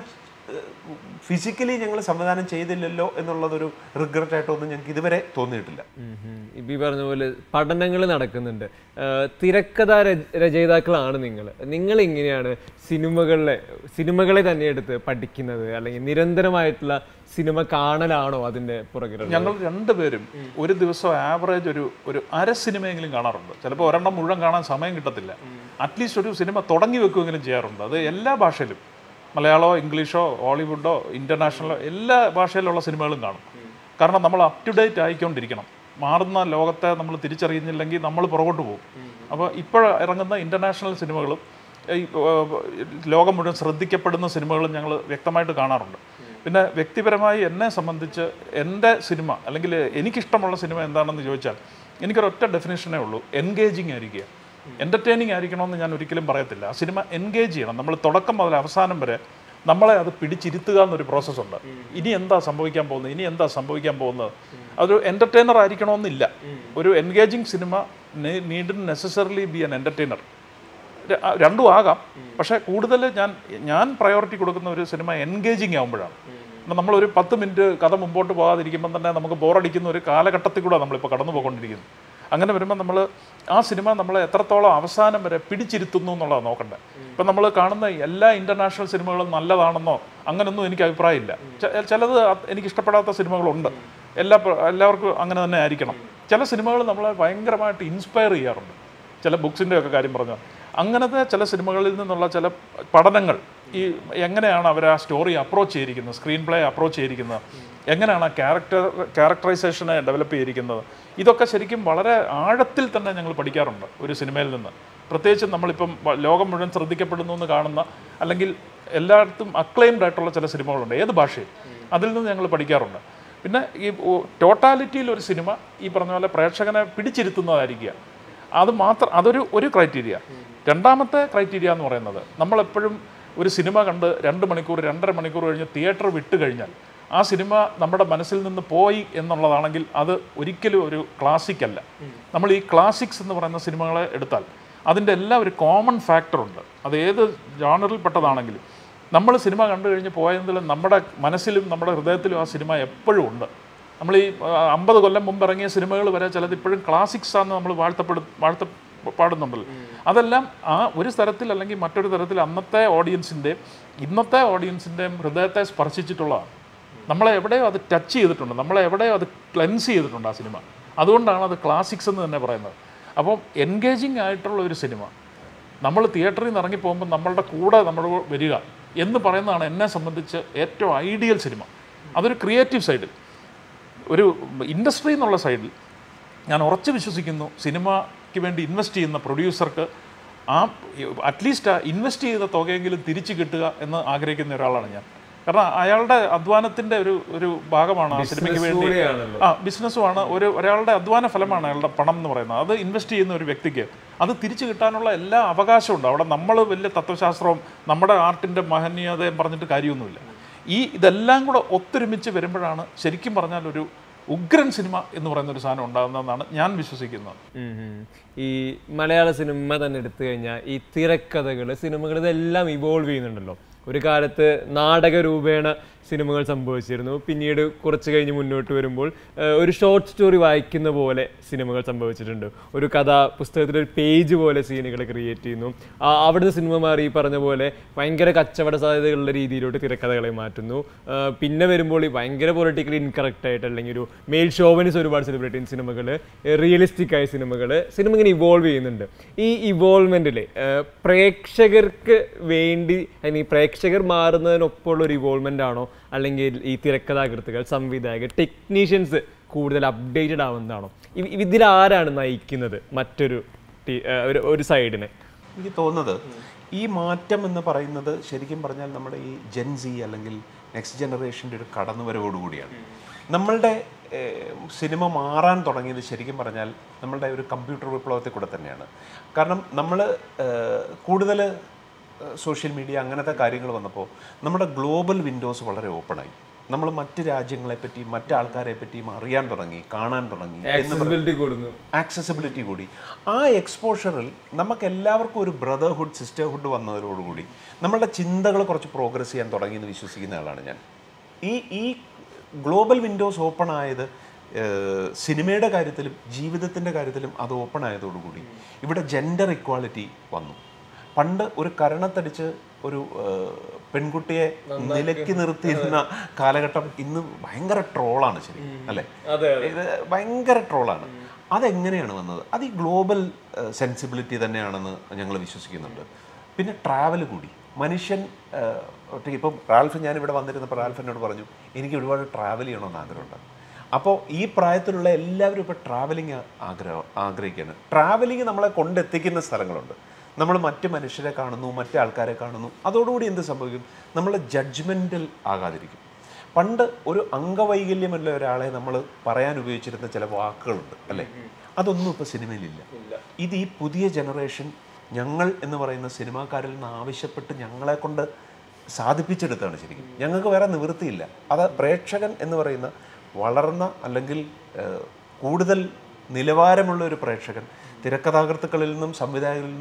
ഫിസിക്കലി ഞങ്ങൾ സംവിധാനം ചെയ്തില്ലല്ലോ എന്നുള്ളതൊരു റിഗ്രറ്റ് ആയിട്ടൊന്നും ഞങ്ങൾക്ക് ഇതുവരെ തോന്നിയിട്ടില്ല ഇപ്പം ഈ പറഞ്ഞ പോലെ പഠനങ്ങൾ നടക്കുന്നുണ്ട് ആ, തിരക്കഥ രച- രചയിതാക്കളാണ് നിങ്ങൾ നിങ്ങൾ എങ്ങനെയാണ് സിനിമകളിലെ സിനിമകളെ തന്നെ എടുത്ത് പഠിക്കുന്നത് അല്ലെങ്കിൽ നിരന്തരമായിട്ടുള്ള സിനിമ കാണലാണോ അതിന്റെ പുറകിലുള്ള ഞങ്ങൾ രണ്ടുപേരും ഒരു ദിവസം ആവറേജ് ഒരു ഒരു അര സിനിമയെങ്കിലും കാണാറുണ്ട് ചിലപ്പോൾ ഒരെണ്ണം മുഴുവൻ കാണാൻ സമയം കിട്ടത്തില്ല അറ്റ്ലീസ്റ്റ് ഒരു സിനിമ തുടങ്ങി വെക്കുമെങ്കിലും ചെയ്യാറുണ്ട് അത് എല്ലാ ഭാഷയിലും മലയാളമോ ഇംഗ്ലീഷോ ഹോളിവുഡോ ഇന്റർനാഷണലോ എല്ലാ ഭാഷയിലുള്ള സിനിമകളും കാണും കാരണം നമ്മൾ അപ് ടു ഡേറ്റ് ആയിക്കൊണ്ടിരിക്കണം മാറുന്ന ലോകത്തെ നമ്മൾ തിരിച്ചറിയുന്നില്ലെങ്കിൽ നമ്മൾ പുറകോട്ട് പോകും അപ്പോൾ ഇപ്പോൾ ഇറങ്ങുന്ന ഇന്റർനാഷണൽ സിനിമകളും ഈ ഏർ, ലോകം മുഴുവൻ ശ്രദ്ധിക്കപ്പെടുന്ന സിനിമകളും ഞങ്ങൾ വ്യക്തമായിട്ട് കാണാറുണ്ട് പിന്നെ വ്യക്തിപരമായി എന്നെ സംബന്ധിച്ച് എൻ്റെ സിനിമ അല്ലെങ്കിൽ എനിക്കിഷ്ടമുള്ള സിനിമ എന്താണെന്ന് ചോദിച്ചാൽ എനിക്കൊരൊറ്റ ഡെഫിനേഷനേ ഉള്ളൂ എൻഗേജിങ് ആയിരിക്കുക എൻ്റർടൈനിങ് ആയിരിക്കണമെന്ന് ഞാൻ ഒരിക്കലും പറയത്തില്ല ആ സിനിമ എൻഗേജ് ചെയ്യണം നമ്മൾ തുടക്കം മുതൽ അവസാനം വരെ നമ്മളെ അത് പിടിച്ചിരുത്തുക എന്നൊരു പ്രോസസ്സുണ്ട് ഇനി എന്താ സംഭവിക്കാൻ പോകുന്നത് ഇനി എന്താ സംഭവിക്കാൻ പോകുന്നത് അതൊരു എൻ്റർടൈനർ ആയിരിക്കണമെന്നില്ല ഒരു എൻഗേജിങ് സിനിമ need necessarily be an entertainer ര- ആ, രണ്ടും ആകാം പക്ഷേ കൂടുതൽ ഞാൻ ഞാൻ പ്രയോറിറ്റി കൊടുക്കുന്ന ഒരു സിനിമ എൻഗേജിങ് ആകുമ്പോഴാണ് കാരണം നമ്മളൊരു പത്ത് മിനിറ്റ് കഥ മുമ്പോട്ട് പോകാതിരിക്കുമ്പോൾ തന്നെ നമുക്ക് ബോറടിക്കുന്ന ഒരു കാലഘട്ടത്തിൽ കൂടെ നമ്മളിപ്പോൾ കടന്നു പോയിക്കൊണ്ടിരിക്കുന്നത് അങ്ങനെ വരുമ്പോൾ നമ്മൾ ആ സിനിമ നമ്മളെ എത്രത്തോളം അവസാനം വരെ പിടിച്ചിരുത്തുന്നു എന്നുള്ളതാണ് നോക്കണ്ടേ ഇപ്പം നമ്മൾ കാണുന്ന എല്ലാ ഇൻ്റർനാഷണൽ സിനിമകളും നല്ലതാണെന്നോ അങ്ങനൊന്നും എനിക്ക് അഭിപ്രായമില്ല ചെ- ചിലത് അത് എനിക്ക് ഇഷ്ടപ്പെടാത്ത സിനിമകളുണ്ട് എല്ലാ പ്ര- എല്ലാവർക്കും അങ്ങനെ തന്നെ ആയിരിക്കണം ചില സിനിമകൾ നമ്മളെ ഭയങ്കരമായിട്ട് ഇൻസ്പയർ ചെയ്യാറുണ്ട് ചില ബുക്സിൻ്റെ ഒക്കെ കാര്യം പറഞ്ഞു അങ്ങനത്തെ ചില സിനിമകളിൽ നിന്നുള്ള ചില പഠനങ്ങൾ ഈ എങ്ങനെയാണ് അവർ ആ സ്റ്റോറി അപ്രോച്ച് ചെയ്തിരിക്കുന്നത് സ്ക്രീൻ പ്ലേ അപ്രോച്ച് ചെയ്തിരിക്കുന്നത് എങ്ങനെയാണ് ആ ക്യാരക്ടർ ക്യാരക്ടറൈസേഷനെ ഡെവലപ്പ് ചെയ്തിരിക്കുന്നത് ഇതൊക്കെ ശരിക്കും വളരെ ആഴത്തിൽ തന്നെ ഞങ്ങൾ പഠിക്കാറുണ്ട് ഒരു സിനിമയിൽ നിന്ന് പ്രത്യേകിച്ച് നമ്മളിപ്പം വ- ലോകം മുഴുവൻ ശ്രദ്ധിക്കപ്പെടുന്നു എന്ന് കാണുന്ന അല്ലെങ്കിൽ എല്ലായിടത്തും അക്ലെയിംഡ് ആയിട്ടുള്ള ചില സിനിമകളുണ്ട് ഏത് ഭാഷയിൽ അതിൽ നിന്ന് ഞങ്ങൾ പഠിക്കാറുണ്ട് പിന്നെ ഈ ടോട്ടാലിറ്റിയിൽ ഒരു സിനിമ ഈ പറഞ്ഞ പോലെ പ്രേക്ഷകനെ പിടിച്ചിരുത്തുന്നതായിരിക്കുക അത് മാത്രം അതൊരു ഒരു ക്രൈറ്റീരിയ രണ്ടാമത്തെ ക്രൈറ്റീരിയ എന്ന് പറയുന്നത് നമ്മളെപ്പോഴും ഒരു സിനിമ കണ്ട് രണ്ട് മണിക്കൂർ രണ്ടര മണിക്കൂർ കഴിഞ്ഞ് തിയേറ്റർ വിട്ട് കഴിഞ്ഞാൽ ആ സിനിമ നമ്മുടെ മനസ്സിൽ നിന്ന് പോയി എന്നുള്ളതാണെങ്കിൽ അത് ഒരിക്കലും ഒരു ക്ലാസിക് അല്ല നമ്മൾ ഈ ക്ലാസിക്സ് എന്ന് പറയുന്ന സിനിമകളെ എടുത്താൽ അതിൻ്റെ എല്ലാം ഒരു കോമൺ ഫാക്ടറുണ്ട് അത് ഏത് ജാണറിൽ പെട്ടതാണെങ്കിലും നമ്മൾ സിനിമ കണ്ടു കഴിഞ്ഞ് പോയതിൽ നമ്മുടെ മനസ്സിലും നമ്മുടെ ഹൃദയത്തിലും ആ സിനിമ എപ്പോഴും ഉണ്ട് നമ്മൾ ഈ അമ്പത് കൊല്ലം മുമ്പ് ഇറങ്ങിയ സിനിമകൾ വരെ ചിലത് ഇപ്പോഴും ക്ലാസിക്സ് ആണ് നമ്മൾ വാഴ്ത്തപ്പെടു വാഴ്ത്ത പാടുന്നുണ്ടല്ലോ അതെല്ലാം ആ ഒരു തരത്തിൽ അല്ലെങ്കിൽ മറ്റൊരു തരത്തിൽ അന്നത്തെ ഓഡിയൻസിൻ്റെ ഇന്നത്തെ ഓഡിയൻസിൻ്റെയും ഹൃദയത്തെ സ്പർശിച്ചിട്ടുള്ളതാണ് നമ്മളെ എവിടെയോ അത് ടച്ച് ചെയ്തിട്ടുണ്ട് നമ്മളെ എവിടെയോ അത് ക്ലെൻസ് ചെയ്തിട്ടുണ്ട് ആ സിനിമ അതുകൊണ്ടാണ് അത് ക്ലാസിക്സ് എന്ന് തന്നെ പറയുന്നത് അപ്പം എൻഗേജിങ് ആയിട്ടുള്ള ഒരു സിനിമ നമ്മൾ തിയേറ്ററിൽ നിന്ന് ഇറങ്ങി പോകുമ്പോൾ നമ്മളുടെ കൂടെ നമ്മൾ വരിക എന്ന് പറയുന്നതാണ് എന്നെ സംബന്ധിച്ച് ഏറ്റവും ഐഡിയൽ സിനിമ അതൊരു ക്രിയേറ്റീവ് സൈഡിൽ ഒരു ഇൻഡസ്ട്രി എന്നുള്ള സൈഡിൽ ഞാൻ ഉറച്ചു വിശ്വസിക്കുന്നു സിനിമയ്ക്ക് വേണ്ടി ഇൻവെസ്റ്റ് ചെയ്യുന്ന പ്രൊഡ്യൂസർക്ക് ആ അറ്റ്ലീസ്റ്റ് ആ ഇൻവെസ്റ്റ് ചെയ്ത തുകയെങ്കിലും തിരിച്ചു കിട്ടുക എന്ന് ആഗ്രഹിക്കുന്ന ഒരാളാണ് ഞാൻ കാരണം അയാളുടെ അധ്വാനത്തിൻ്റെ ഒരു ഒരു ഭാഗമാണ് ആ സിനിമയ്ക്ക് വേണ്ടി കൂടെയാണല്ലോ. ആ ബിസിനസ്സുമാണ് ഒരു ഒരാളുടെ അധ്വാന ഫലമാണ് അയാളുടെ പണം എന്ന് പറയുന്നത് അത് ഇൻവെസ്റ്റ് ചെയ്യുന്ന ഒരു വ്യക്തിക്ക് അത് തിരിച്ചു കിട്ടാനുള്ള എല്ലാ അവകാശമുണ്ട് അവിടെ നമ്മൾ വലിയ തത്വശാസ്ത്രവും നമ്മുടെ ആർട്ടിൻ്റെ മഹനീയതയും പറഞ്ഞിട്ട് കാര്യമൊന്നുമില്ല ഈ ഇതെല്ലാം കൂടെ ഒത്തൊരുമിച്ച് വരുമ്പോഴാണ് ശരിക്കും പറഞ്ഞാൽ ഒരു ഉഗ്രൻ സിനിമ എന്ന് പറയുന്ന ഒരു സാധനം ഉണ്ടാകുന്നതെന്നാണ് ഞാൻ വിശ്വസിക്കുന്നത് ഉം ഉം. ഈ മലയാള സിനിമ തന്നെ എടുത്തു കഴിഞ്ഞാൽ ഈ തിരക്കഥകൾ സിനിമകൾ ഇതെല്ലാം ഇവോൾവ് ചെയ്യുന്നുണ്ടല്ലോ ഒരു കാലത്ത് നാടക രൂപേണ സിനിമകൾ സംഭവിച്ചിരുന്നു പിന്നീട് കുറച്ച് കഴിഞ്ഞ് മുന്നോട്ട് വരുമ്പോൾ ഏഹ്, ഒരു ഷോർട്ട് സ്റ്റോറി വായിക്കുന്ന പോലെ സിനിമകൾ സംഭവിച്ചിട്ടുണ്ട് ഒരു കഥ പുസ്തകത്തിൽ ഒരു പേജ് പോലെ സീനുകൾ ക്രിയേറ്റ് ചെയ്യുന്നു ആ, അവിടുന്ന് സിനിമ മാറി ഈ പറഞ്ഞ പോലെ ഭയങ്കര കച്ചവട സാധ്യതകളുടെ രീതിയിലോട്ട് തിരക്കഥകളെ മാറ്റുന്നു ആ, പിന്നെ വരുമ്പോൾ ഈ ഭയങ്കര പൊളിറ്റിക്കലി ഇൻകറക്റ്റ് ആയിട്ട് അല്ലെങ്കിൽ ഒരു മെയിൽ ഷോവനിസ് ഒരുപാട് സെലിബ്രേറ്റ് ചെയ്യുന്ന സിനിമകൾ റിയലിസ്റ്റിക് ആയ സിനിമകൾ സിനിമ ഇങ്ങനെ ഇവോൾവ് ചെയ്യുന്നുണ്ട് ഈ ഇവോൾവ്മെന്റിൽ പ്രേക്ഷകർക്ക് വേണ്ടി അല്ലെങ്കിൽ പ്രേക്ഷകർ മാറുന്നതിനൊപ്പമുള്ള ഒരു ഇവോൾവ്മെന്റ് ആണോ അല്ലെങ്കിൽ ഈ തിരക്കഥാകൃത്തുകൾ സംവിധായകർ ടെക്നീഷ്യൻസ് കൂടുതൽ അപ്ഡേറ്റഡ് ആവുന്നതാണോ ഇ- ഇതിൽ ആരാണ് നയിക്കുന്നത് മറ്റൊരു ടീ- ആ, ഒരു ഒരു സൈഡിനെ എനിക്ക് തോന്നുന്നത് ഈ മാറ്റം എന്ന് പറയുന്നത് ശരിക്കും പറഞ്ഞാൽ നമ്മുടെ ഈ ജെൻസി അല്ലെങ്കിൽ നെക്സ്റ്റ് ജനറേഷൻ്റെ ഒരു കടന്നുവരവോടുകൂടിയാണ് നമ്മളുടെ ഏഹ്, സിനിമ മാറാൻ തുടങ്ങിയത് ശരിക്കും പറഞ്ഞാൽ നമ്മളുടെ ഒരു കമ്പ്യൂട്ടർ വിപ്ലവത്തിൽ കൂടെ തന്നെയാണ് കാരണം നമ്മൾ കൂടുതൽ സോഷ്യൽ മീഡിയ അങ്ങനത്തെ കാര്യങ്ങൾ വന്നപ്പോൾ നമ്മുടെ ഗ്ലോബൽ വിൻഡോസ് വളരെ ഓപ്പണായി നമ്മൾ മറ്റ് രാജ്യങ്ങളെ പറ്റിയും മറ്റ് ആൾക്കാരെ പറ്റിയും അറിയാൻ തുടങ്ങി കാണാൻ തുടങ്ങി എന്ന് ആക്സസിബിലിറ്റി കൊടുക്കുന്നു ആക്സസിബിലിറ്റി കൂടി ആ എക്സ്പോഷറിൽ നമുക്ക് എല്ലാവർക്കും ഒരു ബ്രദർഹുഡ് സിസ്റ്റർഹുഡ് വന്നതോടുകൂടി നമ്മളുടെ ചിന്തകൾ കുറച്ച് പ്രോഗ്രസ് ചെയ്യാൻ തുടങ്ങി എന്ന് വിശ്വസിക്കുന്ന ആളാണ് ഞാൻ ഈ ഈ ഗ്ലോബൽ വിൻഡോസ് ഓപ്പൺ ആയത് ഏഹ്, സിനിമയുടെ കാര്യത്തിലും ജീവിതത്തിൻ്റെ കാര്യത്തിലും അത് ഓപ്പൺ ആയതോടുകൂടി ഇവിടെ ജെൻഡർ ഇക്വാളിറ്റി വന്നു പണ്ട് ഒരു കരണത്തടിച്ച് ഒരു ഏഹ്, പെൺകുട്ടിയെ നിലയ്ക്ക് നിർത്തിയിരുന്ന കാലഘട്ടം ഇന്ന് ഭയങ്കര ട്രോളാണ് ശരി അല്ലേ ഇത് ഭയങ്കര ട്രോളാണ് അതെങ്ങനെയാണ് വന്നത് അത് ഈ ഗ്ലോബൽ സെൻസിബിലിറ്റി തന്നെയാണെന്ന് ഞങ്ങൾ വിശ്വസിക്കുന്നുണ്ട് പിന്നെ ട്രാവൽ കൂടി മനുഷ്യൻ ഏഹ്, ഒറ്റയ്ക്ക് ഇപ്പം റാൽഫ് ഞാനിവിടെ വന്നിരുന്നപ്പോൾ റാൽഫ് എന്നോട് പറഞ്ഞു എനിക്ക് ഒരുപാട് ട്രാവൽ ചെയ്യണമെന്ന് ആഗ്രഹമുണ്ട് അപ്പോൾ ഈ പ്രായത്തിലുള്ള എല്ലാവരും ഇപ്പോൾ ട്രാവലിംഗ് ആഗ്രഹം ആഗ്രഹിക്കുകയാണ് ട്രാവലിംഗ് നമ്മളെ കൊണ്ടെത്തിക്കുന്ന സ്ഥലങ്ങളുണ്ട് നമ്മൾ മറ്റ് മനുഷ്യരെ കാണുന്നു മറ്റ് ആൾക്കാരെ കാണുന്നു അതോടുകൂടി എന്ത് സംഭവിക്കും നമ്മൾ ജഡ്ജ്മെൻറ്റൽ ആകാതിരിക്കും പണ്ട് ഒരു അംഗവൈകല്യമുള്ള ഒരാളെ നമ്മൾ പറയാൻ ഉപയോഗിച്ചിരുന്ന ചില വാക്കുകളുണ്ട് അല്ലേ അതൊന്നും ഇപ്പോൾ സിനിമയിലില്ല ഇത് ഈ പുതിയ ജനറേഷൻ ഞങ്ങൾ എന്ന് പറയുന്ന സിനിമാക്കാരിൽ നിന്ന് ആവശ്യപ്പെട്ട് ഞങ്ങളെ കൊണ്ട് സാധിപ്പിച്ചെടുത്താണ് ശരിക്കും ഞങ്ങൾക്ക് വേറെ നിവൃത്തിയില്ല അത് പ്രേക്ഷകൻ എന്ന് പറയുന്ന വളർന്ന അല്ലെങ്കിൽ ഏഹ്, കൂടുതൽ നിലവാരമുള്ള ഒരു പ്രേക്ഷകൻ തിരക്കഥാകൃത്തുക്കളിൽ നിന്നും സംവിധായകരിൽ നിന്നും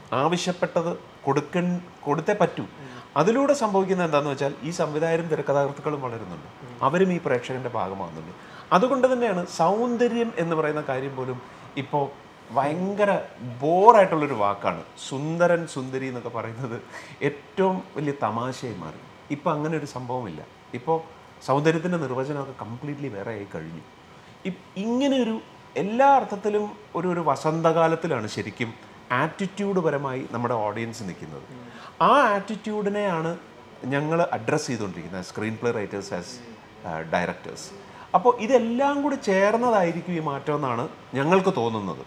ആവശ്യപ്പെട്ടത് കൊടുക്ക കൊടുത്തേ പറ്റൂ അതിലൂടെ സംഭവിക്കുന്നത് എന്താണെന്ന് വെച്ചാൽ ഈ സംവിധായകരും തിരക്കഥാകൃത്തുക്കളും വളരുന്നുണ്ട് അവരും ഈ പ്രേക്ഷകന്റെ ഭാഗമാകുന്നുണ്ട് അതുകൊണ്ട് തന്നെയാണ് സൗന്ദര്യം എന്ന് പറയുന്ന കാര്യം പോലും ഇപ്പോൾ ഭയങ്കര ബോറായിട്ടുള്ളൊരു വാക്കാണ് സുന്ദരൻ സുന്ദരി എന്നൊക്കെ പറയുന്നത് ഏറ്റവും വലിയ തമാശയായി മാറി ഇപ്പം അങ്ങനെ ഒരു സംഭവമില്ല ഇപ്പോൾ സൗന്ദര്യത്തിൻ്റെ നിർവചനമൊക്കെ കംപ്ലീറ്റ്ലി വേറെ ആയി കഴിഞ്ഞു ഇ- ഇങ്ങനെ ഒരു എല്ലാ അർത്ഥത്തിലും ഒരു ഒരു വസന്തകാലത്തിലാണ് ശരിക്കും ആറ്റിറ്റ്യൂഡ് പരമായി നമ്മുടെ ഓഡിയൻസ് നിൽക്കുന്നത് ആ ആറ്റിറ്റ്യൂഡിനെയാണ് ഞങ്ങൾ അഡ്രസ്സ് ചെയ്തുകൊണ്ടിരിക്കുന്നത് screenplay writers as directors അപ്പോൾ ഇതെല്ലാം കൂടി ചേർന്നതായിരിക്കും ഈ മാറ്റം എന്നാണ് ഞങ്ങൾക്ക് തോന്നുന്നത്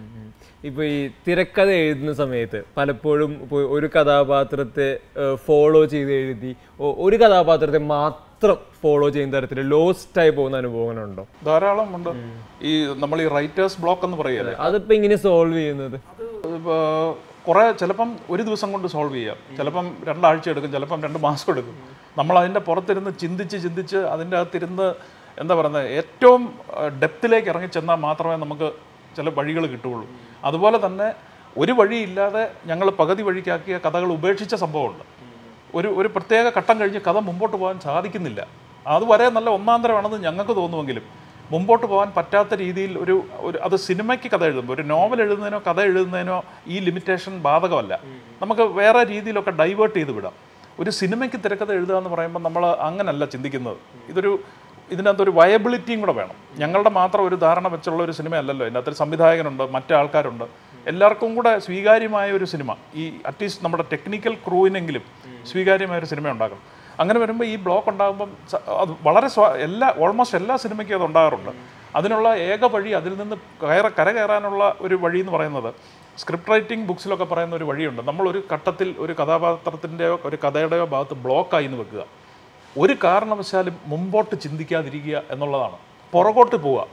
ഇപ്പൊ ഈ തിരക്കഥ എഴുതുന്ന സമയത്ത് പലപ്പോഴും ഇപ്പൊ ഒരു കഥാപാത്രത്തെ ഫോളോ ചെയ്ത് എഴുതി ഒ- ഒരു കഥാപാത്രത്തെ മാത്രം ഫോളോ ചെയ്യുന്ന തരത്തിൽ ലോസ്റ്റ് ആയി പോകുന്ന അനുഭവങ്ങളുണ്ടോ ധാരാളം ഉണ്ട് ഈ നമ്മൾ ഈ റൈറ്റേഴ്സ് ബ്ലോക്ക് എന്ന് പറയല്ലേ അതിപ്പോ ഇങ്ങനെ സോൾവ് ചെയ്യുന്നത് ഇപ്പോ കുറേ ചിലപ്പം ഒരു ദിവസം കൊണ്ട് സോൾവ് ചെയ്യാം ചിലപ്പം രണ്ടാഴ്ച എടുക്കും ചിലപ്പം രണ്ട് മാസം എടുക്കും നമ്മൾ അതിൻ്റെ പുറത്തിരുന്ന് ചിന്തിച്ച് ചിന്തിച്ച് അതിൻ്റെ അകത്തിരുന്ന് എന്താ പറയുന്നത് ഏറ്റവും ഡെപ്തിലേക്ക് ഇറങ്ങി ചെന്നാൽ മാത്രമേ നമുക്ക് ചില വഴികൾ കിട്ടുകയുള്ളൂ അതുപോലെ തന്നെ ഒരു വഴിയില്ലാതെ ഞങ്ങൾ പകുതി വഴിക്കാക്കിയ കഥകൾ ഉപേക്ഷിച്ച സംഭവമുണ്ട് ഒരു ഒരു പ്രത്യേക ഘട്ടം കഴിഞ്ഞ് കഥ മുമ്പോട്ട് പോകാൻ സാധിക്കുന്നില്ല അത് വരെ നല്ല ഒന്നാന്തരമാണെന്ന് ഞങ്ങൾക്ക് തോന്നുമെങ്കിലും മുമ്പോട്ട് പോകാൻ പറ്റാത്ത രീതിയിൽ ഒരു ഒരു അത് സിനിമയ്ക്ക് കഥ എഴുതുമ്പോൾ ഒരു നോവൽ എഴുതുന്നതിനോ കഥ എഴുതുന്നതിനോ ഈ ലിമിറ്റേഷൻ ബാധകമല്ല നമുക്ക് വേറെ രീതിയിലൊക്കെ ഡൈവേർട്ട് ചെയ്ത് വിടാം ഒരു സിനിമയ്ക്ക് തിരക്കഥ എഴുതുക എന്ന് പറയുമ്പോൾ നമ്മൾ അങ്ങനല്ല ചിന്തിക്കുന്നത് ഇതൊരു ഇതിനകത്ത് ഒരു വയബിലിറ്റിയും കൂടെ വേണം ഞങ്ങളുടെ മാത്രം ഒരു ധാരണ വെച്ചുള്ള ഒരു സിനിമയല്ലല്ലോ ഇതിനകത്ത് ഒരു സംവിധായകനുണ്ട് മറ്റു ആൾക്കാരുണ്ട് എല്ലാവർക്കും കൂടെ സ്വീകാര്യമായ ഒരു സിനിമ ഈ അറ്റ്ലീസ്റ്റ് നമ്മുടെ ടെക്നിക്കൽ ക്രൂവിനെങ്കിലും സ്വീകാര്യമായ ഒരു സിനിമ ഉണ്ടാക്കണം അങ്ങനെ വരുമ്പോൾ ഈ ബ്ലോക്ക് ഉണ്ടാകുമ്പം സ- അത് വളരെ സ്വാ- എല്ലാ ഓൾമോസ്റ്റ് എല്ലാ സിനിമയ്ക്കും അത് ഉണ്ടാകാറുണ്ട് അതിനുള്ള ഏക വഴി അതിൽ നിന്ന് കയറ കര കയറാനുള്ള ഒരു വഴി എന്ന് പറയുന്നത് സ്ക്രിപ്റ്റ് റൈറ്റിംഗ് ബുക്സിലൊക്കെ പറയുന്ന ഒരു വഴിയുണ്ട് നമ്മളൊരു ഘട്ടത്തിൽ ഒരു കഥാപാത്രത്തിൻ്റെയോ ഒരു കഥയുടെയോ ഭാഗത്ത് ബ്ലോക്കായി എന്ന് വെക്കുക ഒരു കാരണവശാലും മുമ്പോട്ട് ചിന്തിക്കാതിരിക്കുക എന്നുള്ളതാണ് പുറകോട്ട് പോവുക